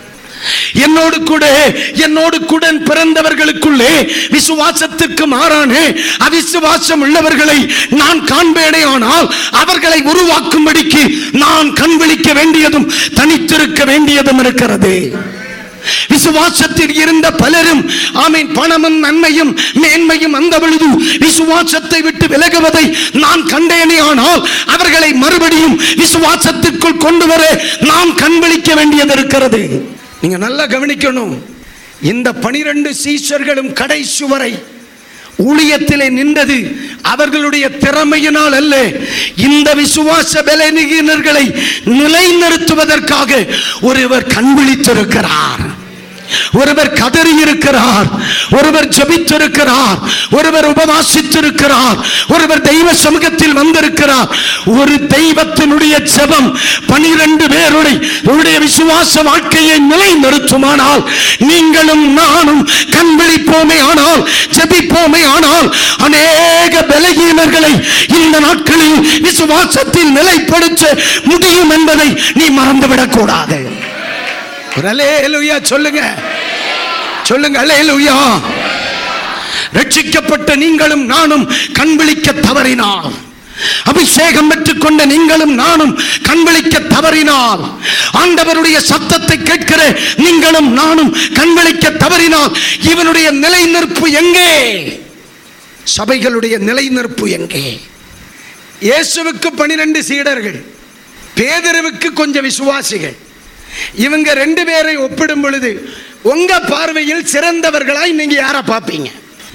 Speaker 2: என்னோடு கூட என்னோடு கூட பிறந்தவர்களுக்குள்ளே விசுவாசத்திற்கு மாறான அவிசுவாசம் உள்ளவர்களை நான் காண்பேனே ஆனால் அவர்களை உருவாக்கும்படிக்கு நான் கண்விழிக்க வேண்டியதும் தனித்திருக்க வேண்டியதும் இருக்கிறது விசுவாசத்தில் இருந்த பலரும் ஆமீன் பணமும் நன்மையும் மேன்மையும் அந்த பொழுது விசுவாசத்தை விட்டு விலகுவதை நான் கண்டேனே ஆனால் அவர்களை மறுபடியும் விசுவாசத்திற்குள் கொண்டு வர நாம் கண்விழிக்க வேண்டியது இருக்கிறது நீங்க நல்லா கவனிக்கணும் இந்த பனிரெண்டு சீஷர்களும் கடைசி வரை ஊழியத்திலே நின்றது அவர்களுடைய திறமையினால் அல்ல இந்த விசுவாச பலனீனர்களை நிலைநிறுத்துவதற்காக ஒருவர் கண்விழித்திருக்கிறார் ஒருவர் கதறி இருக்கிறார் ஒருவர் ஜபித்திருக்கிறார் ஒருவர் உபவாசித்திருக்கிறார் ஒருவர் தெய்வ சமூகத்தில் வந்திருக்கிறார் ஒரு தெய்வத்தினுடைய ஜெபம் பனிரெண்டு பேருடைய உடைய விசுவாச வாழ்க்கையை நிலைநிறுத்துமானால் நீங்களும் நானும் கண் விழிப்போமே ஆனால் ஜெபிப்போமே ஆனால் அநேக பலகீனர்களை இந்த நாட்களில் விசுவாசத்தில் நிலைப்படுத்த முடியும் என்பதை நீ மறந்துவிடக் கூடாது ஒரு அல்லேலூயா சொல்லுங்க சொல்லுங்க அல்லேலூயா ரட்சிக்கப்பட்ட நீங்களும் நானும் கண்விழிக்க தவறினால் அபிஷேகம் பெற்றுக்கொண்ட நீங்களும் நானும் கண்விழிக்க தவறினால் ஆண்டவருடைய சத்தத்தை கேட்கிற நீங்களும் நானும் கண்விழிக்க தவறினால் இவனுடைய நிலைநிற்பு எங்கே சபைகளுடைய நிலைநிற்பு எங்கே இயேசுவுக்கு பனிரெண்டு சீடர்கள் பேதருவுக்கு கொஞ்சம் விசுவாசிகள் இவங்க ரெண்டு பேரை ஒப்பிடும் பொழுது உங்க பார்வையில் சிறந்தவர்களாய் நீங்க யாரை பார்ப்பீங்க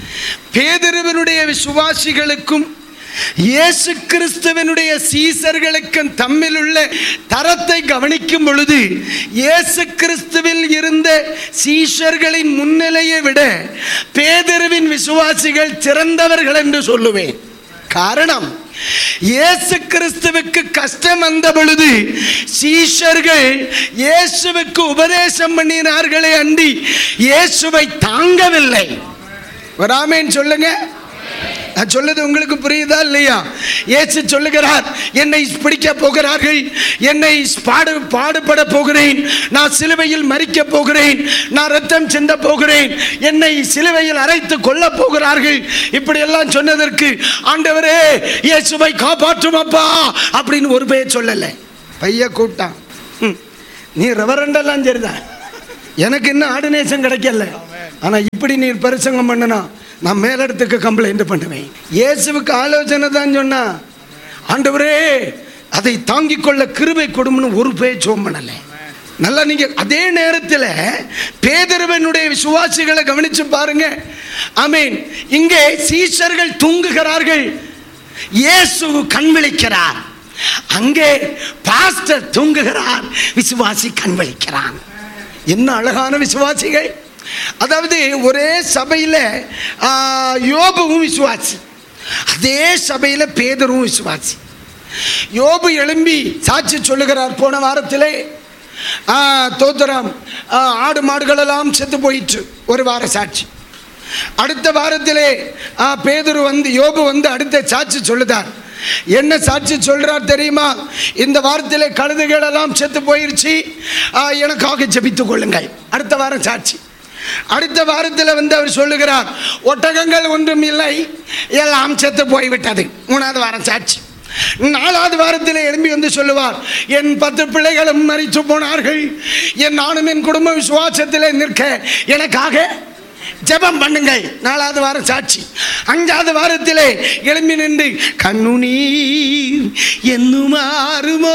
Speaker 2: பேதருவனுடைய விசுவாசிகளுக்கும் இயேசு கிறிஸ்துவனுடைய சீசர்களுக்கும் தம்மில் உள்ள தரத்தை கவனிக்கும் பொழுது இயேசு கிறிஸ்துவில் இருந்த சீஷர்களின் முன்னிலையை விட பேதருவின் விசுவாசிகள் சிறந்தவர்கள் என்று சொல்லுவேன் காரணம் இயேசு கிறிஸ்துவுக்கு கஷ்டம் வந்த பொழுது சீஷர்கள் இயேசுவுக்கு உபதேசம் பண்ணினார்களே அண்டி இயேசுவை தாங்கவில்லை வராமேன்னு சொல்லுங்க நான் சொல்லுது உங்களுக்கு புரியுதா இல்லையா இயேசு சொல்லுகிறார் என்னை பிடிக்க போகிறார்கள் என்னை பாடு பாடுபட போகிறேன் நான் சிலுவையில் மறிக்க போகிறேன் நான் ரத்தம் சிந்த போகிறேன் என்னை சிலுவையில் அரைத்து கொல்ல போகிறார்கள் இப்படி எல்லாம் சொன்னதற்கு ஆண்டவரே இயேசுவை காப்பாற்றும் அப்பா அப்படின்னு ஒரு பேர் சொல்லலை பைய கூப்பிட்டான் ம், நீ ரெவரண்டெல்லாம் சரிதான் எனக்கு இன்னும் ஆர்டினேஷன் கிடைக்கல ஆனா இப்படி நீ பரிசங்கம் பண்ணனா நான் மேலிடத்துக்கு கம்ப்ளைண்ட் பண்ணுவேன் இயேசுவுக்கு ஆலோசனை தான் சொன்னா ஆண்டவரே அதை தாங்கிக் கொள்ள கிருபை கொடும்னு ஒரு பேர் ஜோம் பண்ணல நல்லா நீங்க அதே நேரத்தில் பேதருவனுடைய விசுவாசிகளை கவனிச்சு பாருங்க ஆமீன் இங்கே சீஷர்கள் தூங்குகிறார்கள் இயேசு கண் விழிக்கிறார் அங்கே பாஸ்டர் தூங்குகிறார் விசுவாசி கண் விழிக்கிறான் என்ன அழகான விசுவாசிகள் அதாவது ஒரே சபையில் யோபுவும் விசுவாசி அதே சபையில் பேதரும் விசுவாசி யோபு எழும்பி சாட்சி சொல்லுகிறார் போன வாரத்திலே ஆ, தோத்திரம் ஆ, ஆடு மாடுகளெல்லாம் செத்து போயிற்று ஒரு வார சாட்சி அடுத்த வாரத்திலே ஆ, பேதுரு வந்து யோபு வந்து அடுத்த சாட்சி சொல்லுதார் என்ன சாட்சி சொல்றார் தெரியுமா இந்த வாரத்திலே கழுதுகள் எல்லாம் செத்து போயிருச்சு ஆ, எனக்காக ஜெபித்துக் கொள்ளுங்கள் அடுத்த வாரம் சாட்சி அடுத்த வாரத்தில் வந்து அவர் சொல்லுகிறார் ஒட்டகங்கள் ஒன்றும் இல்லை எல்லாம் செத்து போய்விட்டது மூணாவது வாரம் சாட்சி நாலாவது வாரத்தில் எழும்பி வந்து சொல்லுவார் என் பத்து பிள்ளைகளும் மறித்து போனார்கள் என் நானும் என் குடும்ப விசுவாசத்திலே நிற்க எனக்காக ஜெபம் பண்ணுங்கள் நாலாவது வாரம் சாட்சி அஞ்சாவது வாரத்திலே எழும்பி நின்று கண்ணுநீர் என்னுமாறுமோ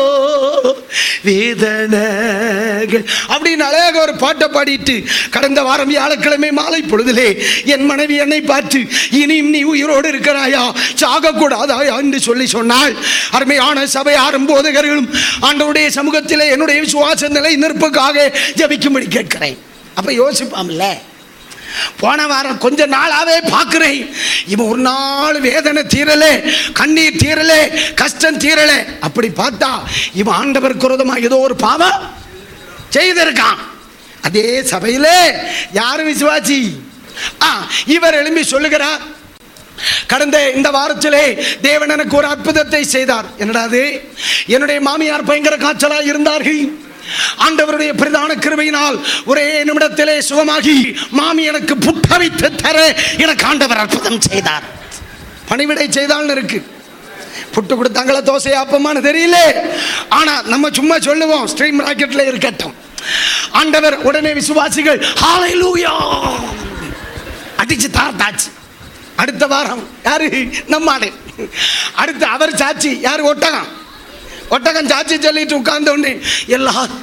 Speaker 2: வேதனைகள் அப்படின்னு அழகாக ஒரு பாட்டை பாடிட்டு கடந்த வாரம் வியாழக்கிழமை மாலை பொழுதிலே என் மனைவி என்னை பார்த்து இனியும் நீ உயிரோடு இருக்கிறாயா சாகக்கூடாதாயா என்று சொல்லி சொன்னாள் அருமையான சபையாரும் போதகர்களும் ஆண்டவருடைய சமூகத்திலே என்னுடைய விசுவாச நிலை நிற்புக்காக ஜபிக்கும்படி கேட்கிறேன் அப்ப யோசிப்பாம்ல போன வாரம் கொஞ்ச நாளாவே பார்க்கிறேன் இவன் ஒரு நாள் வேதனை தீரலே கண்ணீர் தீரலே கஷ்டம் தீரலே அப்படி பார்த்தா இவன் ஆண்டவர் குரோதமா ஏதோ ஒரு பாவம் செய்திருக்கான் அதே சபையிலே யாரும் விசுவாசி ஆ இவர் எழும்பி சொல்லுகிறார் கடந்த இந்த வாரத்திலே தேவன் எனக்கு ஒரு அற்புதத்தை செய்தார் என்னடா அது என்னுடைய மாமியார் பயங்கர காய்ச்சலா இருந்தார்கள் ஆண்டவருடைய பிரதான கிருபையினால் ஒரே நிமிடத்திலே சுகமாகி மாமி எனக்கு புட்ட வைத்து தர எனக்கு ஆண்டவர் அற்புதம் செய்தார் பணிவிடை செய்தால்னு இருக்கு புட்டு கொடுத்தாங்களா தோசை ஆப்பமான்னு தெரியல ஆனா நம்ம சும்மா சொல்லுவோம் ஸ்ட்ரீம் ராக்கெட்ல இருக்கட்டும் ஆண்டவர் உடனே விசுவாசிகள் ஹalleluya அடிச்சு தார்த்தாச்சு அடுத்த வாரம் யாரு நம்ம ஆளு அடுத்து அவர் சாட்சி யாரு ஒட்டகம் ஒட்டகம் சாட்சி சொல்லிட்டு உட்கார்ந்த உடனே எல்லாரும்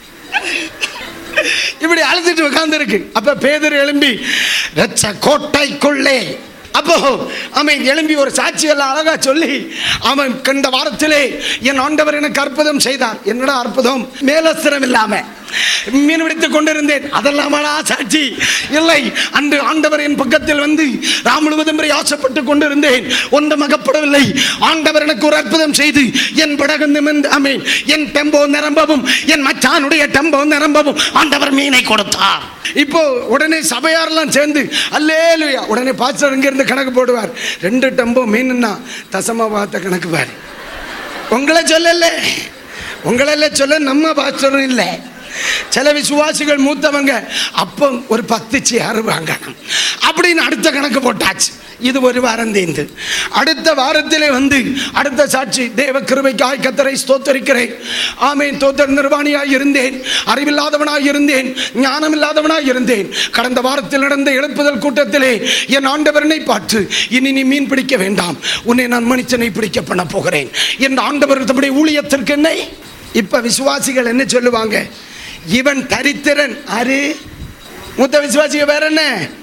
Speaker 2: இப்படி அழுதுட்டு உட்கார்ந்து இருக்கு அப்ப பேதர் எழும்பி ரச்ச கோட்டைக்குள்ளே அப்போ அவன் எழும்பி ஒரு சாட்சி எல்லாம் அழகா சொல்லி அவன் கண்ட வாரத்திலே என் ஆண்டவர் எனக்கு அற்புதம் செய்தார் என்னடா அற்புதம் மேலஸ்திரம் இல்லாம மீன் பிடித்துக் கொண்டிருந்தேன் அதெல்லாமடா சாட்சி இல்லை அன்று ஆண்டவர் என் பக்கத்தில் வந்து ராம் முழுவதும் ஆசைப்பட்டு கொண்டிருந்தேன் ஒன்றும் அகப்படவில்லை ஆண்டவர் எனக்கு ஒரு அற்புதம் செய்து என் படகு நிமிர்ந்து அமேன் என் டெம்போ நிரம்பவும் என் மச்சானுடைய டெம்போ நிரம்பவும் ஆண்டவர் மீனை கொடுத்தார் இப்போ உடனே சபையாரெல்லாம் சேர்ந்து அல்லேலுயா உடனே பாஸ்டர் இங்கிருந்து கணக்கு போடுவார் ரெண்டு டெம்போ மீன்னா தசமா பார்த்த கணக்கு பாரு உங்களை சொல்லல உங்களெல்லாம் சொல்ல நம்ம பாஸ்டரும் இல்லை சில விசுவாசிகள் மூத்தவங்க அப்போ ஒரு பத்து சேர் வாங்கணும் அப்படின்னு அடுத்த கணக்கு போட்டாச்சு இது ஒரு வாரம் தேர்ந்து அடுத்த வாரத்திலே வந்து அடுத்த சாட்சி தேவ கிருபைக்காய் கத்தரை ஸ்தோத்தரிக்கிறேன் ஆமேன் தோத்தர் நிர்வாணியாய் இருந்தேன் அறிவில்லாதவனாய் இருந்தேன் ஞானம் இல்லாதவனாய் இருந்தேன் கடந்த வாரத்தில் நடந்த எழுப்புதல் கூட்டத்திலே என் ஆண்டவரனை பார்த்து இனி நீ மீன் பிடிக்க வேண்டாம் உன்னை நான் மனுஷனை பிடிக்க பண்ண போகிறேன் என் ஆண்டவர் தம்முடைய ஊழியத்திற்கு என்னை இப்ப விசுவாசிகள் என்ன சொல்லுவாங்க இவன் தரித்திரன் ஆறு மூத்த விசுவாசிக வேற என்ன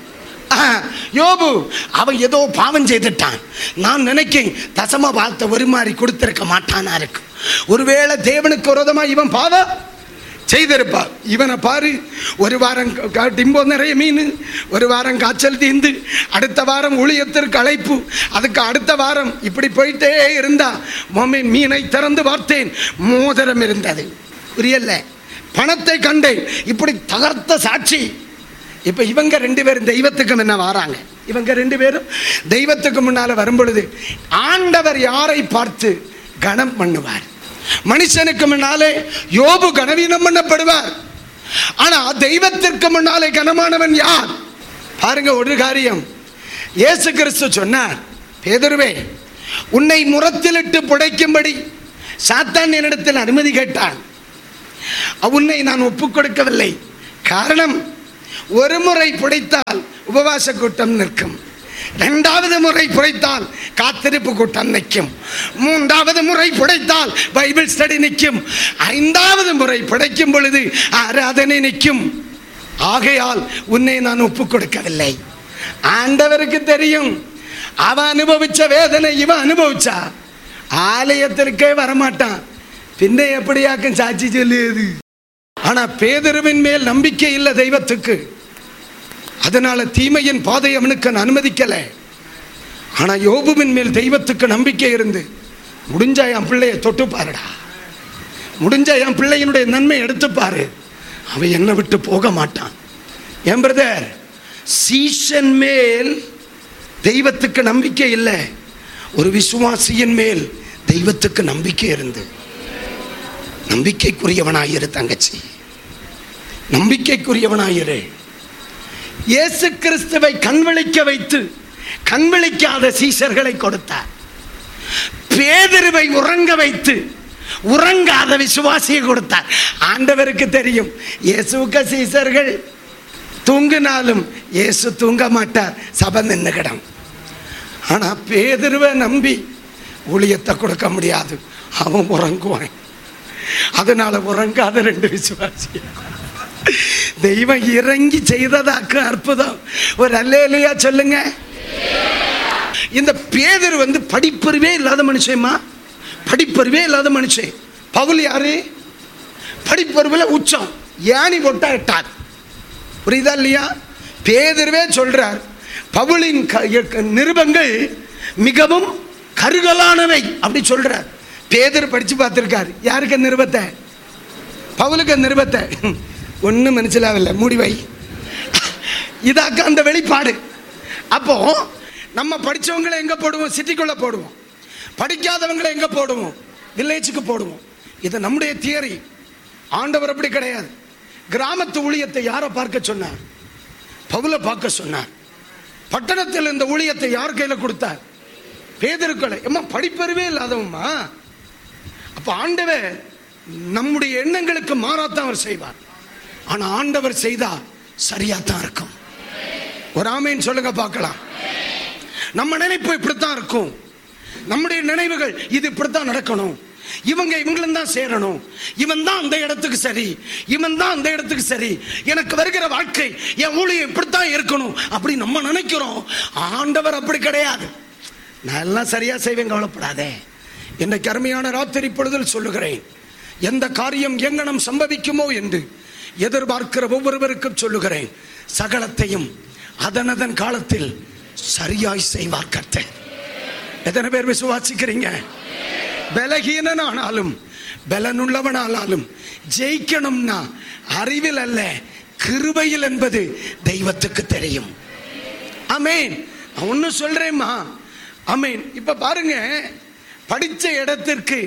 Speaker 2: ஆ, யோபு அவன் ஏதோ பாவம் செய்துட்டான் நான் நினைக்கேன் தசம பார்த்த ஒரு மாதிரி கொடுத்திருக்க மாட்டானா இருக்கு ஒருவேளை தேவனுக்கு விரோதமா இவன் பாவம் செய்திருப்பா இவனை பாரு ஒரு வாரம் க- க- டிம்போ நிறைய மீன் ஒரு வாரம் காய்ச்சல் தீந்து அடுத்த வாரம் ஊழியத்திற்கு அழைப்பு அதுக்கு அடுத்த வாரம் இப்படி போயிட்டே இருந்தா மம்மி மீனை திறந்து பார்த்தேன் மோதிரம் இருந்தது புரியல பணத்தை கண்டேன் இப்படி தகர்த்த சாட்சி இப்ப இவங்க ரெண்டு பேரும் தெய்வத்துக்கு முன்ன வராங்க இவங்க ரெண்டு பேரும் தெய்வத்துக்கு முன்னால வரும் பொழுது ஆண்டவர் யாரை பார்த்து கணம் பண்ணுவார் மனுஷனுக்கு முன்னாலே யோபு கனவீனம் பண்ணப்படுவார் ஆனா தெய்வத்திற்கு முன்னாலே கனமானவன் யார் பாருங்க ஒரு காரியம் இயேசு கிறிஸ்து சொன்னார் பேதுருவே உன்னை முரத்திலிட்டு புடைக்கும்படி சாத்தான் என்னிடத்தில் அனுமதி கேட்டான் உன்னை நான் ஒப்புக் கொடுக்கவில்லை காரணம் ஒரு முறை புடைத்தால் உபவாச கூட்டம் நிற்கும் இரண்டாவது முறை புடைத்தால் காத்திருப்பு கூட்டம் நிற்கும் மூன்றாவது முறை புடைத்தால் பைபிள் ஸ்டடி நிற்கும் ஐந்தாவது முறை புடைக்கும் பொழுது ஆராதனை நிற்கும் ஆகையால் உன்னை நான் ஒப்புக் கொடுக்கவில்லை ஆண்டவருக்கு தெரியும் அவன் அனுபவிச்ச வேதனை இவன் அனுபவிச்சா ஆலயத்திற்கே வரமாட்டான் பின்ன எப்படியாக்கும் சாட்சி சொல்லியது ஆனா பேதருவின் மேல் நம்பிக்கை இல்லை தெய்வத்துக்கு அதனால தீமையின் பாதை அவனுக்கு அனுமதிக்கல ஆனா யோபுவின் மேல் தெய்வத்துக்கு நம்பிக்கை இருந்து முடிஞ்சா என் பிள்ளைய தொட்டு பாருடா முடிஞ்சா என் பிள்ளையினுடைய நன்மை எடுத்து பாரு அவன் என்னை விட்டு போக மாட்டான் என் பிரதர் சீசன் மேல் தெய்வத்துக்கு நம்பிக்கை இல்லை ஒரு விசுவாசியின் மேல் தெய்வத்துக்கு நம்பிக்கை இருந்து நம்பிக்கைக்குரியவனாயிரு தங்கச்சி நம்பிக்கைக்குரியவனாயிரு இயேசு கிறிஸ்துவை கண்விழிக்க வைத்து கண்விழிக்காத சீசர்களை கொடுத்தார் பேதருவை உறங்க வைத்து உறங்காத விசுவாசியை கொடுத்தார் ஆண்டவருக்கு தெரியும் இயேசுக்க சீசர்கள் தூங்கினாலும் இயேசு தூங்க மாட்டார் சபை நின்னுகிடம் ஆனா பேதருவை நம்பி ஊழியத்தை கொடுக்க முடியாது அவன் உறங்குவான் அதனால உறங்காத ரெண்டு விசுவாசி தெய்வம் இறங்கி செய்ததாக்கு அற்புதம் ஒரு அல்லேலையா சொல்லுங்க இந்த பேதர் வந்து படிப்பறிவே இல்லாத மனுஷன்மா படிப்பறிவே இல்லாத மனுஷன் பவுல் யாரு படிப்பறிவில் உச்சம் யானி போட்டா எட்டார் புரியுதா இல்லையா பேதர்வே சொல்றார் பவுலின் க- க- நிருபங்கள் மிகவும் கருகலானவை அப்படி சொல்றார் பேதர் படிச்சு பார்த்திருக்காரு யாருக்கு நிருபத்தை பவுலுக்கு நிருபத்தை ஒன்றும் மனசிலாவில்லை மூடி வை இதாக்க அந்த வெளிப்பாடு அப்போ நம்ம படிச்சவங்களை எங்க போடுவோம் சிட்டிக்குள்ள போடுவோம் படிக்காதவங்களை எங்க போடுவோம் வில்லேஜுக்கு போடுவோம் இது நம்முடைய தியரி ஆண்டவர் அப்படி கிடையாது கிராமத்து ஊழியத்தை யாரை பார்க்க சொன்னார் பவுல பார்க்க சொன்னார் பட்டணத்தில் இந்த ஊழியத்தை யார் கையில கொடுத்தார் பேதருக்களை எம்மா படிப்பறிவே இல்லாதவம்மா அப்ப ஆண்டவர் நம்முடைய எண்ணங்களுக்கு மாறாத்தான் அவர் செய்வார் ஆனா ஆண்டவர் செய்தா சரியாத்தான் இருக்கும் ஒரு ஆமேன்னு சொல்லுங்க பார்க்கலாம் நம்ம நினைப்பு இப்படித்தான் இருக்கும் நம்முடைய நினைவுகள் இது இப்படித்தான் நடக்கணும் இவங்க இவங்களும் தான் சேரணும் இவன் தான் அந்த இடத்துக்கு சரி இவன் தான் அந்த இடத்துக்கு சரி எனக்கு வருகிற வாழ்க்கை என் ஊழியம் இப்படித்தான் இருக்கணும் அப்படி நம்ம நினைக்கிறோம் ஆண்டவர் அப்படி கிடையாது நான் எல்லாம் சரியா செய்வேன் கவலைப்படாதே இன்றைக்கு அருமையான ராத்திரி பொழுதில் சொல்லுகிறேன் எந்த காரியம் எங்கனம் சம்பவிக்குமோ என்று எதிர்பார்க்கிற ஒவ்வொருவருக்கும் சொல்லுகிறேன் சகலத்தையும் அதனதன் காலத்தில் சரியாய் செய்வார் கர்த்தர் எத்தனை பேர் விசுவாசிக்கிறீங்க பலகீனனானாலும் பலனுள்ளவனானாலும் ஜெயிக்கணும்னா அறிவில் அல்ல கிருபையில் என்பது தெய்வத்துக்கு தெரியும் அமேன் ஒன்னு சொல்றேம்மா அமேன் இப்ப பாருங்க படிச்ச இடத்திற்கு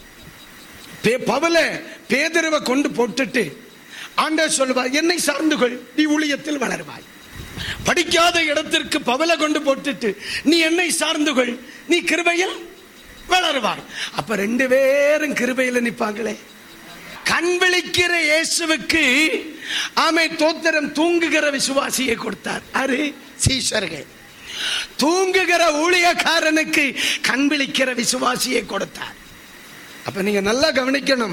Speaker 2: பே- பவுல பேதருவை கொண்டு போட்டுட்டு ஆண்டவர் சொல்லுவார் என்னை சார்ந்து கொள் நீ ஊழியத்தில் வளருவாய் படிக்காத இடத்திற்கு பவல கொண்டு போட்டுட்டு நீ என்னை சார்ந்து கொள் நீ கிருபையில் வளருவார் அப்ப ரெண்டு பேரும் கிருபையில் நிப்பாங்களே கண் விழிக்கிற இயேசுவுக்கு ஆமை தோத்திரம் தூங்குகிற விசுவாசியை கொடுத்தார் அரு சீஷர்கள் தூங்குகிற ஊழியக்காரனுக்கு கண் விழிக்கிற விசுவாசியை கொடுத்தார் அப்ப நீங்க நல்லா கவனிக்கணும்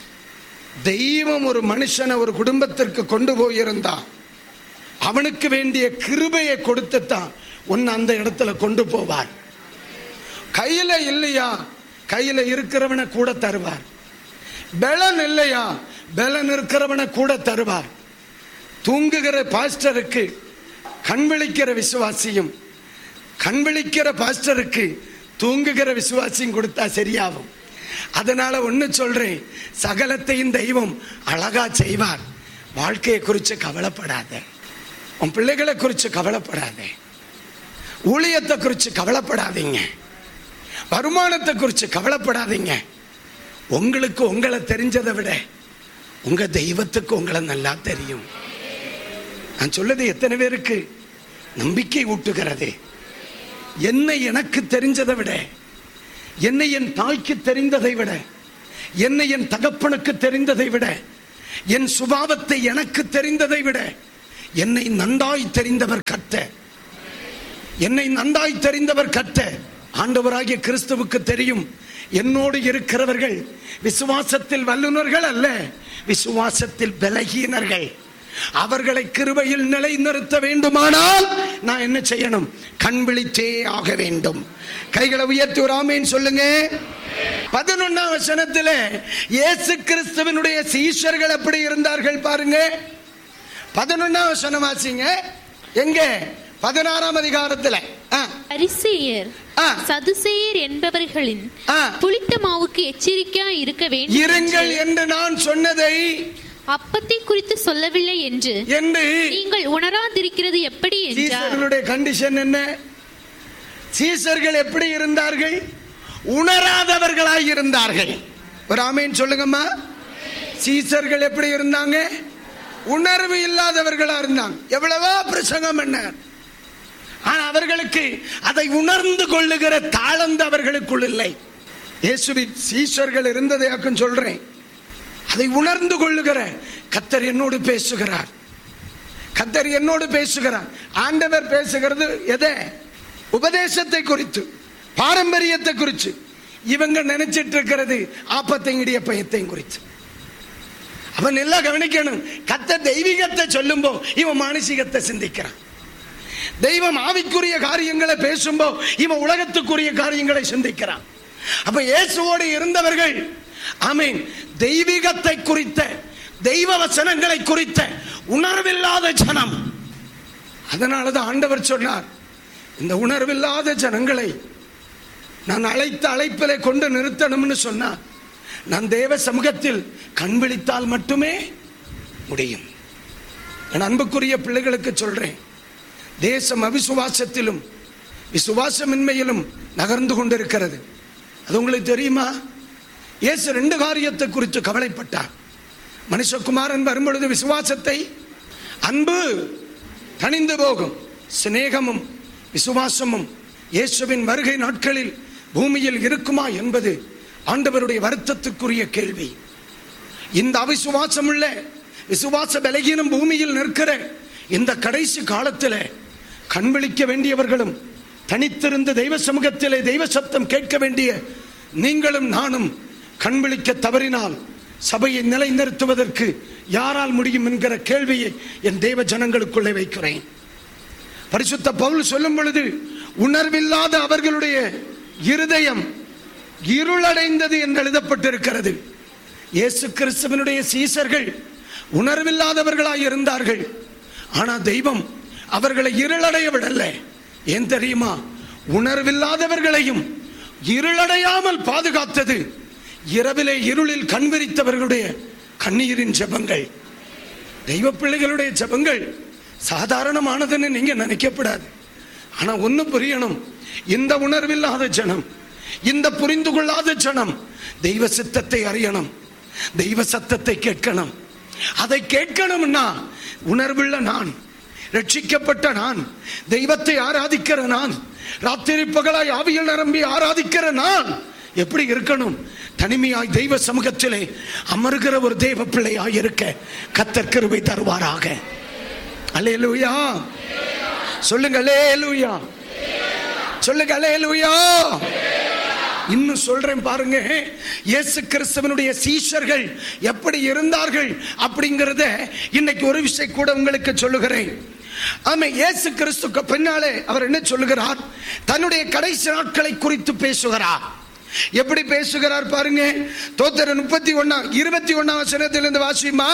Speaker 2: தெய்வம் ஒரு மனுஷனை ஒரு குடும்பத்திற்கு கொண்டு போயிருந்தா அவனுக்கு வேண்டிய கிருபையை கொடுத்துத்தான் உன்னை அந்த இடத்துல கொண்டு போவார் கையில இல்லையா கையில இருக்கிறவனை கூட தருவார் பலன் இல்லையா பலன் இருக்கிறவனை கூட தருவார் தூங்குகிற பாஸ்டருக்கு கண் விழிக்கிற விசுவாசியும் கண் விழிக்கிற பாஸ்டருக்கு தூங்குகிற விசுவாசியும் கொடுத்தா சரியாகும் அதனால ஒண்ணு சொல்றேன் சகலத்தையும் தெய்வம் அழகா செய்வார் வாழ்க்கையை குறித்து கவலைப்படாத உன் பிள்ளைகளை குறித்து கவலைப்படாத ஊழியத்தை குறித்து கவலைப்படாதீங்க வருமானத்தை குறித்து கவலைப்படாதீங்க உங்களுக்கு உங்களை தெரிஞ்சதை விட உங்க தெய்வத்துக்கு உங்களை நல்லா தெரியும் நான் சொல்லது எத்தனை பேருக்கு நம்பிக்கை ஊட்டுகிறது என்னை எனக்கு தெரிஞ்சதை விட என்னை என் தாய்க்கு தெரிந்ததை விட என்னை என் தகப்பனுக்கு தெரிந்ததை விட என் சுபாவத்தை எனக்கு தெரிந்ததை விட என்னை நன்றாய் தெரிந்தவர் கத்த என்னை நன்றாய் தெரிந்தவர் கத்த ஆண்டவராகிய கிறிஸ்துவுக்கு தெரியும் என்னோடு இருக்கிறவர்கள் விசுவாசத்தில் வல்லுனர்கள் அல்ல விசுவாசத்தில் பலகீனர்கள் அவர்களை கிருபையில் நிலைநிறுத்த வேண்டுமானால் நான் என்ன செய்யணும் கண் விழித்தே ஆக வேண்டும் கைகளை உயர்த்தி ஒரு ஆமேன் சொல்லுங்க பதினொன்னாம் வசனத்துல இயேசு கிறிஸ்துவனுடைய சீஷர்கள் எப்படி இருந்தார்கள் பாருங்க பதினொன்னாம் வசனம் வாசிங்க எங்க பதினாறாம் அதிகாரத்துல ஆ,
Speaker 3: பரிசேயர்
Speaker 2: ஆ.
Speaker 3: சதுசேயர் என்பவர்களின்
Speaker 2: ஆ.
Speaker 3: புளித்த மாவுக்கு எச்சரிக்கையா இருக்க வேண்டும்
Speaker 2: இருங்கள்
Speaker 3: என்று
Speaker 2: என்று நான் சொன்னதை
Speaker 3: அப்பத்தை குறித்து சொல்லவில்லை என்று
Speaker 2: என்று
Speaker 3: நீங்கள் உணராதிருக்கிறது எப்படி என்றார்
Speaker 2: சீசர்களுடைய கண்டிஷன் என்ன சீசர்கள் எப்படி இருந்தார்கள் உணராதவர்களாய் இருந்தார்கள் ஒரு ஆமேன் சொல்லுங்கம்மா சீசர்கள் எப்படி இருந்தாங்க உணர்வு இல்லாதவர்களா இருந்தாங்க எவ்வளவோ பிரசங்கம் என்ன ஆனா அவர்களுக்கு அதை உணர்ந்து கொள்ளுகிற தாளந்து அவர்களுக்குள் இல்லை இயேசுவின் சீஷர்கள் இருந்ததையாக்கும் சொல்றேன் அதை உணர்ந்து கொள்ளுகிற கத்தர் என்னோடு பேசுகிறார் கத்தர் என்னோடு பேசுகிறார் ஆண்டவர் பேசுகிறது எதை உபதேசத்தை குறித்து பாரம்பரியத்தை குறித்து இவங்க நினைச்சிட்டு இருக்கிறது ஆப்பத்தையும் இடியப்பயத்தையும் குறித்து அவன் எல்லாம் கவனிக்கணும் கத்த தெய்வீகத்தை சொல்லும்போ இவன் மானசீகத்தை சிந்திக்கிறான் தெய்வம் ஆவிக்குரிய காரியங்களை பேசும்போ இவன் உலகத்துக்குரிய காரியங்களை சிந்திக்கிறான் அப்ப இயேசுவோடு இருந்தவர்கள் ஆமீன் தெய்வீகத்தை குறித்த தெய்வ வசனங்களை குறித்த உணர்வில்லாத ஜனம் அதனாலதான் ஆண்டவர் சொன்னார் இந்த உணர்வில்லாத ஜனங்களை நான் அழைத்த அழைப்பிலே கொண்டு நிறுத்தணும்னு சொன்னார் நான் தேவ சமூகத்தில் கண் விழித்தால் மட்டுமே முடியும் என் அன்புக்குரிய பிள்ளைகளுக்கு சொல்றேன் தேசம் அவிசுவாசத்திலும் விசுவாசமின்மையிலும் நகர்ந்து கொண்டிருக்கிறது அது உங்களுக்கு தெரியுமா இயேசு ரெண்டு காரியத்தை குறித்து கவலைப்பட்டார் மனுஷகுமாரன் வரும்பொழுது விசுவாசத்தை அன்பு தணிந்து போகும் சிநேகமும் விசுவாசமும் இயேசுவின் வருகை நாட்களில் பூமியில் இருக்குமா என்பது ஆண்டவருடைய வருத்தத்துக்குரிய கேள்வி இந்த அவிசுவாசம் உள்ள விசுவாச பலகீனம் பூமியில் நிற்கிற இந்த கடைசி காலத்தில் கண்விழிக்க வேண்டியவர்களும் தனித்திருந்து தெய்வ சமூகத்திலே தெய்வ சத்தம் கேட்க வேண்டிய நீங்களும் நானும் கண்விழிக்க தவறினால் சபையை நிலைநிறுத்துவதற்கு யாரால் முடியும் என்கிற கேள்வியை என் தெய்வ ஜனங்களுக்குள்ளே வைக்கிறேன் பரிசுத்த பவுல் சொல்லும் பொழுது உணர்வில்லாத அவர்களுடைய இருதயம் இருளடைந்தது என்று எழுதப்பட்டிருக்கிறது இயேசு கிறிஸ்துவனுடைய சீசர்கள் உணர்வில்லாதவர்களாய் இருந்தார்கள் ஆனா தெய்வம் அவர்களை இருளடைய விடல ஏன் தெரியுமா உணர்வில்லாதவர்களையும் இருளடையாமல் பாதுகாத்தது இரவிலே இருளில் கண் விரித்தவர்களுடைய கண்ணீரின் ஜெபங்கள் தெய்வ பிள்ளைகளுடைய ஜெபங்கள் சாதாரணமானதுன்னு நீங்க நினைக்கப்படாது ஆனா ஒண்ணு புரியணும் இந்த உணர்வில்லாத ஜனம் இந்த புரிந்து கொள்ளாத ஜனம் தெய்வ சித்தத்தை அறியணும் தெய்வ சத்தத்தை கேட்கணும் அதை கேட்கணும்னா உணர்வுள்ள நான் ரட்சிக்கப்பட்ட நான் தெய்வத்தை ஆராதிக்கிற நான் ராத்திரி பகலாய் ஆவியில் நிரம்பி ஆராதிக்கிற நான் எப்படி இருக்கணும் தனிமையாய் தெய்வ சமூகத்திலே அமருகிற ஒரு தெய்வ பிள்ளையாய் இருக்க கத்தர் கிருபை தருவாராக அல்லேலூயா சொல்லுங்க அல்லேலூயா சொல்லுங்க அல்லேலூயா இன்னும் சொல்றேன் பாருங்க இயேசு கிறிஸ்துவனுடைய சீஷர்கள் எப்படி இருந்தார்கள் அப்படிங்கறத இன்னைக்கு ஒரு விஷயம் கூட உங்களுக்கு சொல்லுகிறேன் ஆமா இயேசு கிறிஸ்துக்கு பின்னாலே அவர் என்ன சொல்லுகிறார் தன்னுடைய கடைசி நாட்களை குறித்து பேசுகிறார் எப்படி பேசுகிறார் பாருங்க தோத்தர முப்பத்தி ஒன்னா இருபத்தி ஒன்னாம் வசனத்திலிருந்து வாசிமா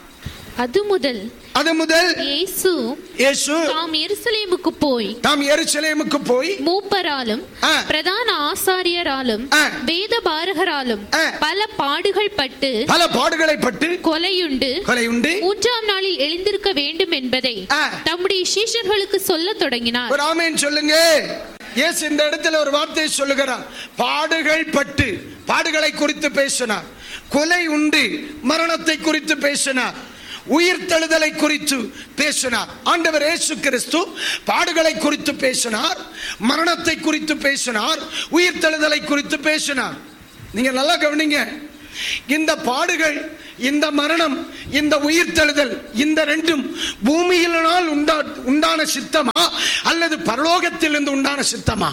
Speaker 3: அது முதல்
Speaker 2: அது முதல்
Speaker 3: இயேசு
Speaker 2: இயேசு
Speaker 3: தாம் எருசலேமுக்கு போய்
Speaker 2: தாம் எருசலேமுக்கு போய்
Speaker 3: மூப்பராலும்
Speaker 2: ஆ.
Speaker 3: பிரதான ஆசாரியராலும்
Speaker 2: ஆ.
Speaker 3: வேத பாரகராலும்
Speaker 2: ஆ.
Speaker 3: பல பாடுகள் பட்டு
Speaker 2: பல பாடுகளை பட்டு
Speaker 3: கொலையுண்டு
Speaker 2: கொலை உண்டு
Speaker 3: மூன்றாம் நாளில் எழுந்திருக்க வேண்டும் என்பதை
Speaker 2: ஆ.
Speaker 3: தம்முடைய சீஷர்களுக்கு சொல்லத் தொடங்கினார்
Speaker 2: ஒரு ஆமேன் சொல்லுங்க இயேசு இந்த இடத்துல ஒரு வார்த்தையை சொல்லுகிறார் பாடுகள் பட்டு பாடுகளை குறித்து பேசினார் கொலை உண்டு மரணத்தை குறித்து பேசினார் உயிர்த்தெழுதலை குறித்து பேசினார் ஆண்டவர் இயேசு கிறிஸ்து பாடுகளை குறித்து பேசினார் மரணத்தை குறித்து பேசினார் உயிர்த்தெழுதலை குறித்து பேசினார் நீங்க நல்லா கவனிங்க இந்த பாடுகள் இந்த மரணம் இந்த உயிர்த்தெழுதல் இந்த ரெண்டும் பூமியினால் உண்டா உண்டான சித்தமா அல்லது பரலோகத்திலிருந்து உண்டான சித்தமா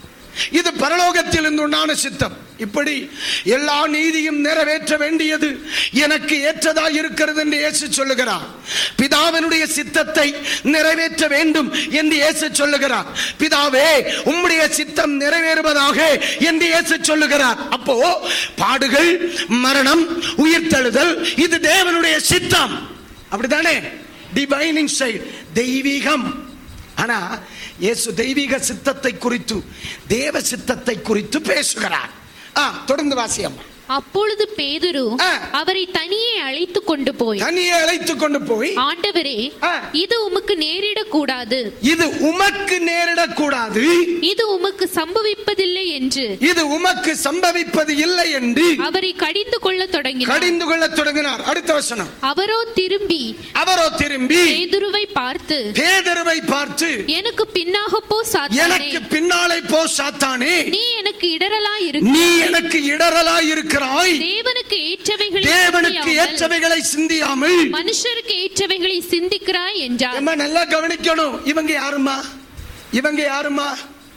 Speaker 2: இது பரலோகத்திலிருந்து உண்டான சித்தம் இப்படி எல்லா நீதியும் நிறைவேற்ற வேண்டியது எனக்கு ஏற்றதா இருக்கிறது என்று இயேசு சொல்லுகிறார் பிதாவினுடைய சித்தத்தை நிறைவேற்ற வேண்டும் என்று இயேசு சொல்லுகிறார் பிதாவே உம்முடைய சித்தம் நிறைவேறுவதாக என்று இயேசு சொல்லுகிறார் அப்போ பாடுகள் மரணம் உயிர்த்தெழுதல் இது தேவனுடைய சித்தம் அப்படிதானே டிவைனிங் சைடு தெய்வீகம் ஆனா இயேசு தெய்வீக சித்தத்தை குறித்து தேவ சித்தத்தை குறித்து பேசுகிறார் ஆ தொடர்ந்து வாசியம்
Speaker 3: அப்பொழுது பேதுரு
Speaker 2: ஆ.
Speaker 3: அவரை தனியே அழைத்து கொண்டு போய்
Speaker 2: தனியே அழைத்து கொண்டு போய்
Speaker 3: ஆண்டவரே
Speaker 2: ஆ.
Speaker 3: இது உமக்கு நேரிடக் கூடாது
Speaker 2: இது உமக்கு நேரிடக்கூடாது
Speaker 3: இது உமக்கு சம்பவிப்பதில்லை என்று
Speaker 2: இது உமக்கு சம்பவிப்பது இல்லை என்று
Speaker 3: அவரை கடிந்து கொள்ளத் தொடங்கினார்
Speaker 2: கடிந்து கொள்ளத் தொடங்கினார் அடுத்த வசனம்
Speaker 3: அவரோ திரும்பி
Speaker 2: அவரோ திரும்பி
Speaker 3: பேதுருவை பார்த்து
Speaker 2: பேதருவை பார்த்து
Speaker 3: எனக்கு பின்னாக போ சாத்தானே
Speaker 2: எனக்கு பின்னாலே போ சாத்தானே
Speaker 3: நீ எனக்கு இடரலா
Speaker 2: நீ
Speaker 3: இருக்கு
Speaker 2: எனக்கு இடரலாய் இருக்கிறாய்
Speaker 3: தேவனுக்கு ஏற்றவைகளை
Speaker 2: தேவனுக்கு
Speaker 3: சிந்தியாமல்
Speaker 2: ஏற்றவைகளை சிந்தியாமல்
Speaker 3: மனுஷருக்கு ஏற்றவைகளை சிந்திக்கிறாய் என்றார்
Speaker 2: நம்ம நல்லா கவனிக்கணும் இவங்க யாருமா இவங்க யாருமா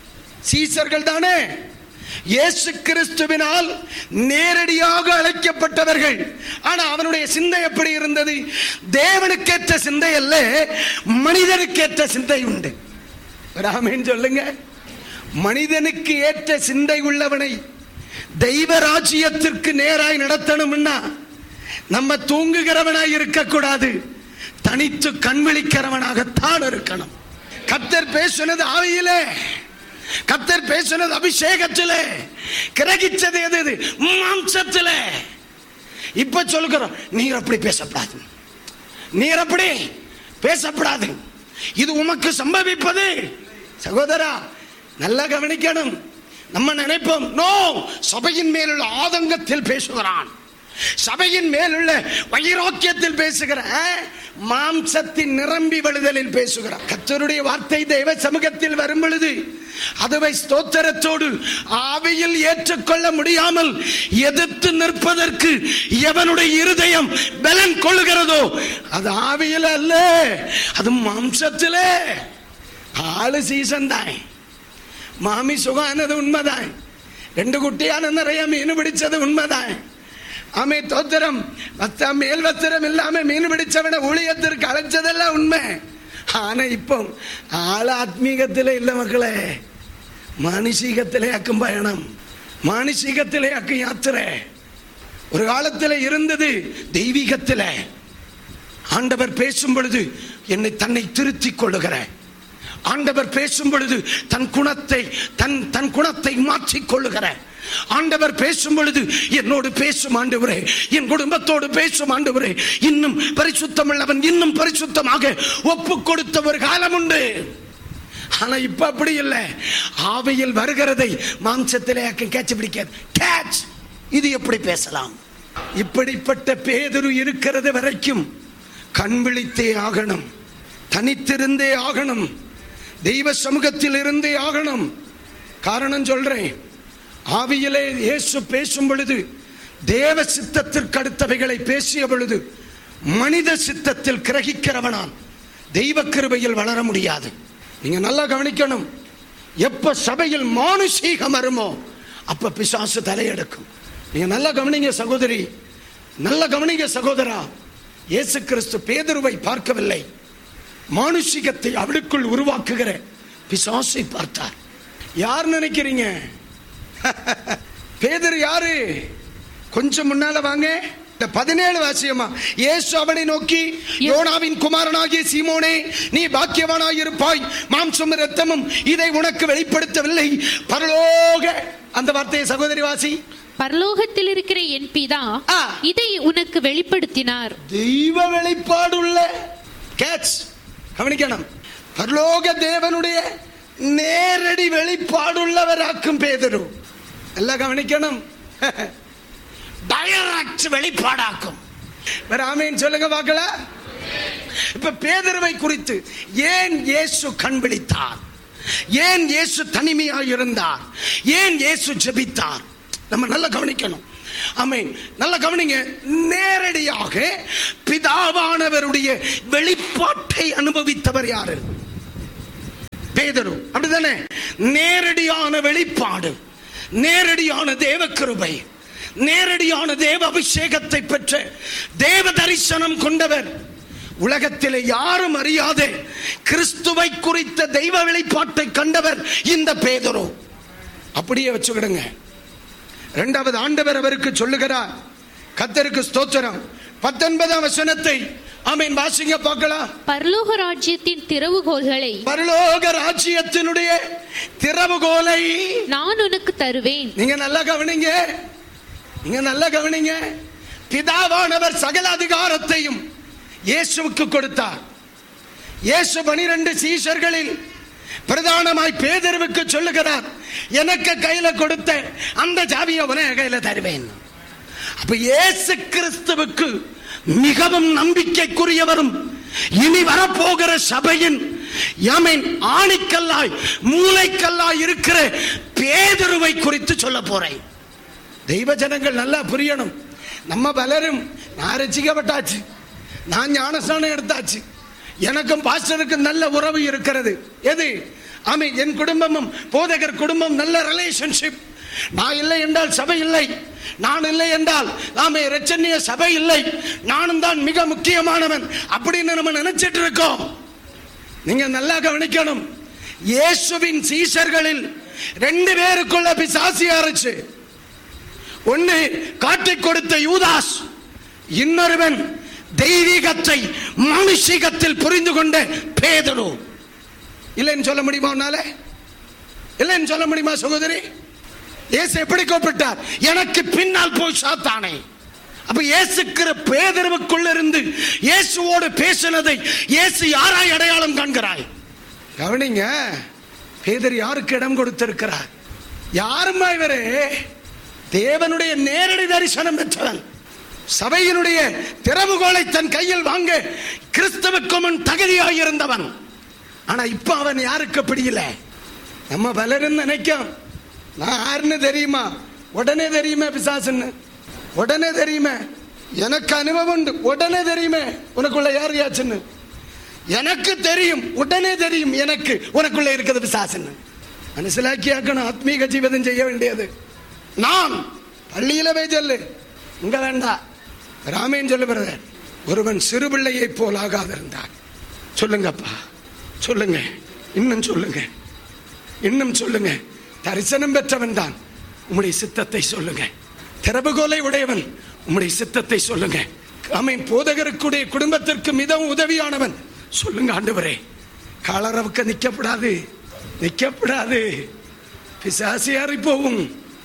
Speaker 2: சீசர்கள் தானே இயேசு கிறிஸ்துவினால் நேரடியாக அழைக்கப்பட்டவர்கள் ஆனா அவனுடைய சிந்தை எப்படி இருந்தது தேவனுக்கேற்ற சிந்தை அல்ல மனிதனுக்கேற்ற சிந்தை உண்டு ராமேன் சொல்லுங்க மனிதனுக்கு ஏற்ற சிந்தை உள்ளவனை தெய்வ ராஜ்யத்திற்கு நேராய் நடத்தணும்னா நம்ம தூங்குகிறவனாய் இருக்கக்கூடாது தனித்து கண் விழிக்கிறவனாகத்தான் இருக்கணும் கத்தர் பேசுனது ஆவியிலே கத்தர் பேசுனது அபிஷேகத்திலே கிரகிச்சது எது எது மாம்சத்திலே இப்ப சொல்லுகிறோம் நீர் அப்படி பேசப்படாது நீர் அப்படி பேசப்படாது இது உமக்கு சம்பவிப்பது சகோதரா நல்லா கவனிக்கணும் நம்ம நினைப்போம் நோ சபையின் மேலுள்ள ஆதங்கத்தில் பேசுகிறான் சபையின் மேலுள்ள வைராக்கியத்தில் பேசுகிற மாம்சத்தின் நிரம்பி வழுதலில் பேசுகிறார் கர்த்தருடைய வார்த்தை தெய்வ சமூகத்தில் வரும் பொழுது அதுவை ஸ்தோத்திரத்தோடு ஆவியில் ஏற்றுக்கொள்ள முடியாமல் எதிர்த்து நிற்பதற்கு எவனுடைய இருதயம் பலன் கொள்ளுகிறதோ அது ஆவியில் அல்ல அது மாம்சத்திலே ஆளு சீசன் தான் மாமி சுகானது உண்மைதான் ரெண்டு குட்டியான நிறைய மீன் பிடிச்சது உண்மைதான் ஆமே தோத்திரம் வத்த மேல் வத்திரம் இல்லாம மீன் பிடிச்சவன ஊழியத்திற்கு அழைச்சதெல்லாம் உண்மை ஆனா இப்போ ஆள் ஆத்மீகத்திலே இல்ல மக்களே மானுஷீகத்திலே அக்கும் பயணம் மானுஷீகத்திலே அக்கும் யாத்திரை ஒரு காலத்தில் இருந்தது தெய்வீகத்தில் ஆண்டவர் பேசும் பொழுது என்னை தன்னை திருத்திக் கொள்ளுகிறேன் ஆண்டவர் பேசும் பொழுது தன் குணத்தை தன் தன் குணத்தை மாற்றிக் கொள்ளுகிறேன் ஆண்டவர் பேசும் பொழுது என்னோடு பேசும் ஆண்டவரே என் குடும்பத்தோடு பேசும் ஆண்டவரே இன்னும் பரிசுத்தம் உள்ளவன் இன்னும் பரிசுத்தமாக ஒப்பு கொடுத்த ஒரு காலம் உண்டு ஆனா இப்ப அப்படி இல்லை ஆவையில் வருகிறதை மாம்சத்திலே கேட்ச் பிடிக்காது கேட்ச் இது எப்படி பேசலாம் இப்படிப்பட்ட பேதுரு இருக்கிறது வரைக்கும் கண் விழித்தே ஆகணும் தனித்திருந்தே ஆகணும் தெய்வ சமூகத்தில் இருந்தே ஆகணும் காரணம் சொல்றேன் ஆவியிலே இயேசு பேசும் பொழுது தேவ சித்தத்திற்கு அடுத்தவைகளை பேசிய பொழுது மனித சித்தத்தில் கிரகிக்கிறவனால் தெய்வ கிருபையில் வளர முடியாது நீங்க நல்லா கவனிக்கணும் எப்ப சபையில் மானுஷீகம் வருமோ அப்ப பிசாசு தலையெடுக்கும் நீங்க நல்லா கவனிங்க சகோதரி நல்ல கவனிங்க சகோதரா இயேசு கிறிஸ்து பேதுருவை பார்க்கவில்லை மானுஷிகத்தை அவளுக்குள் உருவாக்குகிற பிசாசை பார்த்தார் யார் நினைக்கிறீங்க பேதர் யாரு கொஞ்சம் முன்னால வாங்க இந்த பதினேழு வாசியமா இயேசு அவனை நோக்கி யோனாவின் குமாரனாகிய சீமோனே நீ பாக்கியவானாய் இருப்பாய் மாம்சம் ரத்தமும் இதை உனக்கு வெளிப்படுத்தவில்லை பரலோக அந்த வார்த்தையை சகோதரி வாசி
Speaker 3: பரலோகத்தில் இருக்கிற என் பிதா
Speaker 2: ஆ.
Speaker 3: இதை உனக்கு வெளிப்படுத்தினார்
Speaker 2: தெய்வ வெளிப்பாடுள்ள கேட்ச் கவனிக்கணும் பரலோக தேவனுடைய நேரடி வெளிப்பாடுள்ளவராக்கும் பேதரு எல்லாம் கவனிக்கணும் டைரக்ட் வெளிப்பாடாக்கும் வேற ஆமேன் சொல்லுங்க பார்க்கல இப்ப பேதருவை குறித்து ஏன் இயேசு கண் விழித்தார் ஏன் இயேசு தனிமையாக இருந்தார் ஏன் இயேசு ஜெபித்தார் நம்ம நல்லா கவனிக்கணும் ஆமென் நல்ல கவனிங்க நேரடியாக பிதாவானவருடைய வெளிப்பாட்டை அனுபவித்தவர் யாரு பேதரு அப்படிதானே நேரடியான வெளிப்பாடு நேரடியான தேவ கிருபை நேரடியான தேவ அபிஷேகத்தை பெற்ற தேவ தரிசனம் கொண்டவர் உலகத்திலே யாரும் அறியாத கிறிஸ்துவை குறித்த தெய்வ வெளிப்பாட்டை கண்டவர் இந்த பேதரு அப்படியே வச்சுக்கிடுங்க இரண்டாவது ஆண்டவர் அவருக்கு சொல்லுகிறார் கத்தருக்கு ஸ்தோத்திரம் பத்தொன்பதாம் வசனத்தை ஆமீன் வாசிங்க பார்க்கலாம்
Speaker 3: பரலோக ராஜ்யத்தின் திறவுகோல்களை
Speaker 2: பரலோக ராஜ்யத்தினுடைய திறவுகோலை
Speaker 3: நான் உனக்கு தருவேன்
Speaker 2: நீங்க நல்லா கவனிங்க நீங்க நல்லா கவனிங்க பிதாவானவர் சகல அதிகாரத்தையும் இயேசுவுக்கு கொடுத்தார் இயேசு பனிரெண்டு சீஷர்களில் பிரதானமாய் பேதருவுக்கு சொல்லுகிறார் எனக்கு கையில கொடுத்த அந்த ஜாவியை உன கையில தருவேன் அப்ப இயேசு கிறிஸ்துவுக்கு மிகவும் நம்பிக்கைக்குரியவரும் இனி வரப்போகிற சபையின் யமீன் ஆணிக்கல்லாய் மூளைக்கல்லாய் இருக்கிற பேதருவை குறித்து சொல்ல போறேன் தெய்வ ஜனங்கள் நல்லா புரியணும் நம்ம பலரும் நான் ரசிக்கப்பட்டாச்சு நான் ஞானஸ்தானம் எடுத்தாச்சு எனக்கும் பாஸ்டருக்கும் நல்ல உறவு இருக்கிறது எது ஆமே என் குடும்பமும் போதகர் குடும்பம் நல்ல ரிலேஷன்ஷிப் நான் இல்லை என்றால் சபை இல்லை நான் இல்லை என்றால் நாமே ரச்சனிய சபை இல்லை நானும் தான் மிக முக்கியமானவன் அப்படின்னு நம்ம நினைச்சிட்டு இருக்கோம் நீங்க நல்லா கவனிக்கணும் இயேசுவின் சீஷர்களில் ரெண்டு பேருக்குள்ள பிசாசி அரைச்சு ஒன்னு காட்டிக் கொடுத்த யூதாஸ் இன்னொருவன் தெய்வீகத்தை மானுஷிகத்தில் புரிந்து கொண்ட பேதரு இல்லைன்னு சொல்ல முடியுமா உன்னால இல்லைன்னு சொல்ல முடியுமா சகோதரி இயேசு எப்படி கூப்பிட்டார் எனக்கு பின்னால் போய் சாத்தானே அப்ப இயேசுக்கிற பேதருவுக்குள்ள இருந்து இயேசுவோடு பேசினதை இயேசு யாராய் அடையாளம் காண்கிறாய் கவனிங்க பேதர் யாருக்கு இடம் கொடுத்திருக்கிறார் யாருமா இவரே தேவனுடைய நேரடி தரிசனம் பெற்றவன் சபையினுடைய திறவுகோலை தன் கையில் வாங்க கிறிஸ்தவுக்கு முன் தகுதியாக இருந்தவன் ஆனா இப்ப அவன் யாருக்கு பிடிக்கல நம்ம பலரும் நினைக்கும் நான் யாருன்னு தெரியுமா உடனே தெரியுமே பிசாசுன்னு உடனே தெரியுமே எனக்கு அனுபவம் உண்டு உடனே தெரியுமே உனக்குள்ள யார் யாச்சுன்னு எனக்கு தெரியும் உடனே தெரியும் எனக்கு உனக்குள்ள இருக்கிறது பிசாசுன்னு മനസ്സിലാക്കിയാക്കണം ആത്മീക ജീവിതം ചെയ്യ വേണ്ടിയത് നാം പള്ളിയിലെ പോയി ചൊല്ല് ഇങ്ക വേണ്ട ராமேன் சொல்லு பிரதர் ஒருவன் சிறுபிள்ளையை போல் ஆகாதிருந்தான் சொல்லுங்கப்பா சொல்லுங்க இன்னும் சொல்லுங்க இன்னும் சொல்லுங்க தரிசனம் பெற்றவன் தான் உம்முடைய சித்தத்தை சொல்லுங்க திறவுகோலை உடையவன் உம்முடைய சித்தத்தை சொல்லுங்க ஆமீன் போதகருக்குடைய குடும்பத்திற்கு மிகவும் உதவியானவன் சொல்லுங்க ஆண்டவரே காலரவுக்கு நிக்கப்படாது நிக்கப்படாது பிசாசியாரி போகும்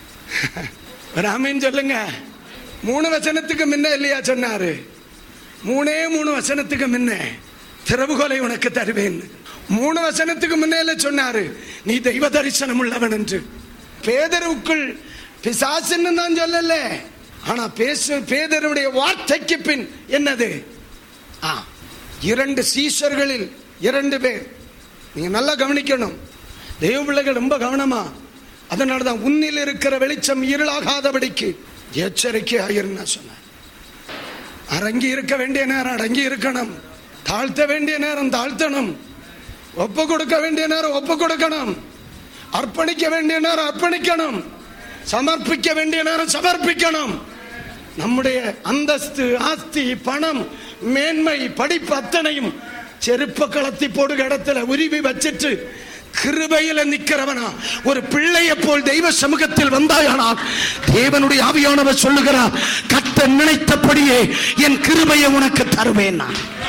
Speaker 2: ராமேன் சொல்லுங்க மூணு வசனத்துக்கு முன்ன இல்லையா சொன்னாரு மூணே மூணு வசனத்துக்கு முன்ன திறவுகோலை உனக்கு தருவேன் மூணு வசனத்துக்கு முன்னேல சொன்னாரு நீ தெய்வ தரிசனம் உள்ளவன் என்று பேதருக்குள் பிசாசுன்னு நான் சொல்லல ஆனா பேசு பேதருடைய வார்த்தைக்கு பின் என்னது ஆ இரண்டு சீஷர்களில் இரண்டு பேர் நீங்க நல்லா கவனிக்கணும் தெய்வ பிள்ளைகள் ரொம்ப கவனமா அதனால தான் உன்னில் இருக்கிற வெளிச்சம் இருளாகாதபடிக்கு எச்சரிக்கையாயிருன்னு சொன்னார் அரங்கி இருக்க வேண்டிய நேரம் அடங்கி இருக்கணும் தாழ்த்த வேண்டிய நேரம் தாழ்த்தணும் ஒப்பு கொடுக்க வேண்டிய நேரம் ஒப்பு கொடுக்கணும் அர்ப்பணிக்க வேண்டிய நேரம் அர்ப்பணிக்கணும் சமர்ப்பிக்க வேண்டிய நேரம் சமர்ப்பிக்கணும் நம்முடைய அந்தஸ்து ஆஸ்தி பணம் மேன்மை படிப்பு அத்தனையும் செருப்ப களத்தி போடுக இடத்துல உருவி வச்சிட்டு கிருபையில நிக்கிறவனா ஒரு பிள்ளையை போல் தெய்வ சமூகத்தில் வந்தாயானால் தேவனுடைய ஆவியானவர் சொல்லுகிறார் கட்ட நினைத்தபடியே என் கிருபையை உனக்கு தருவேன் நான்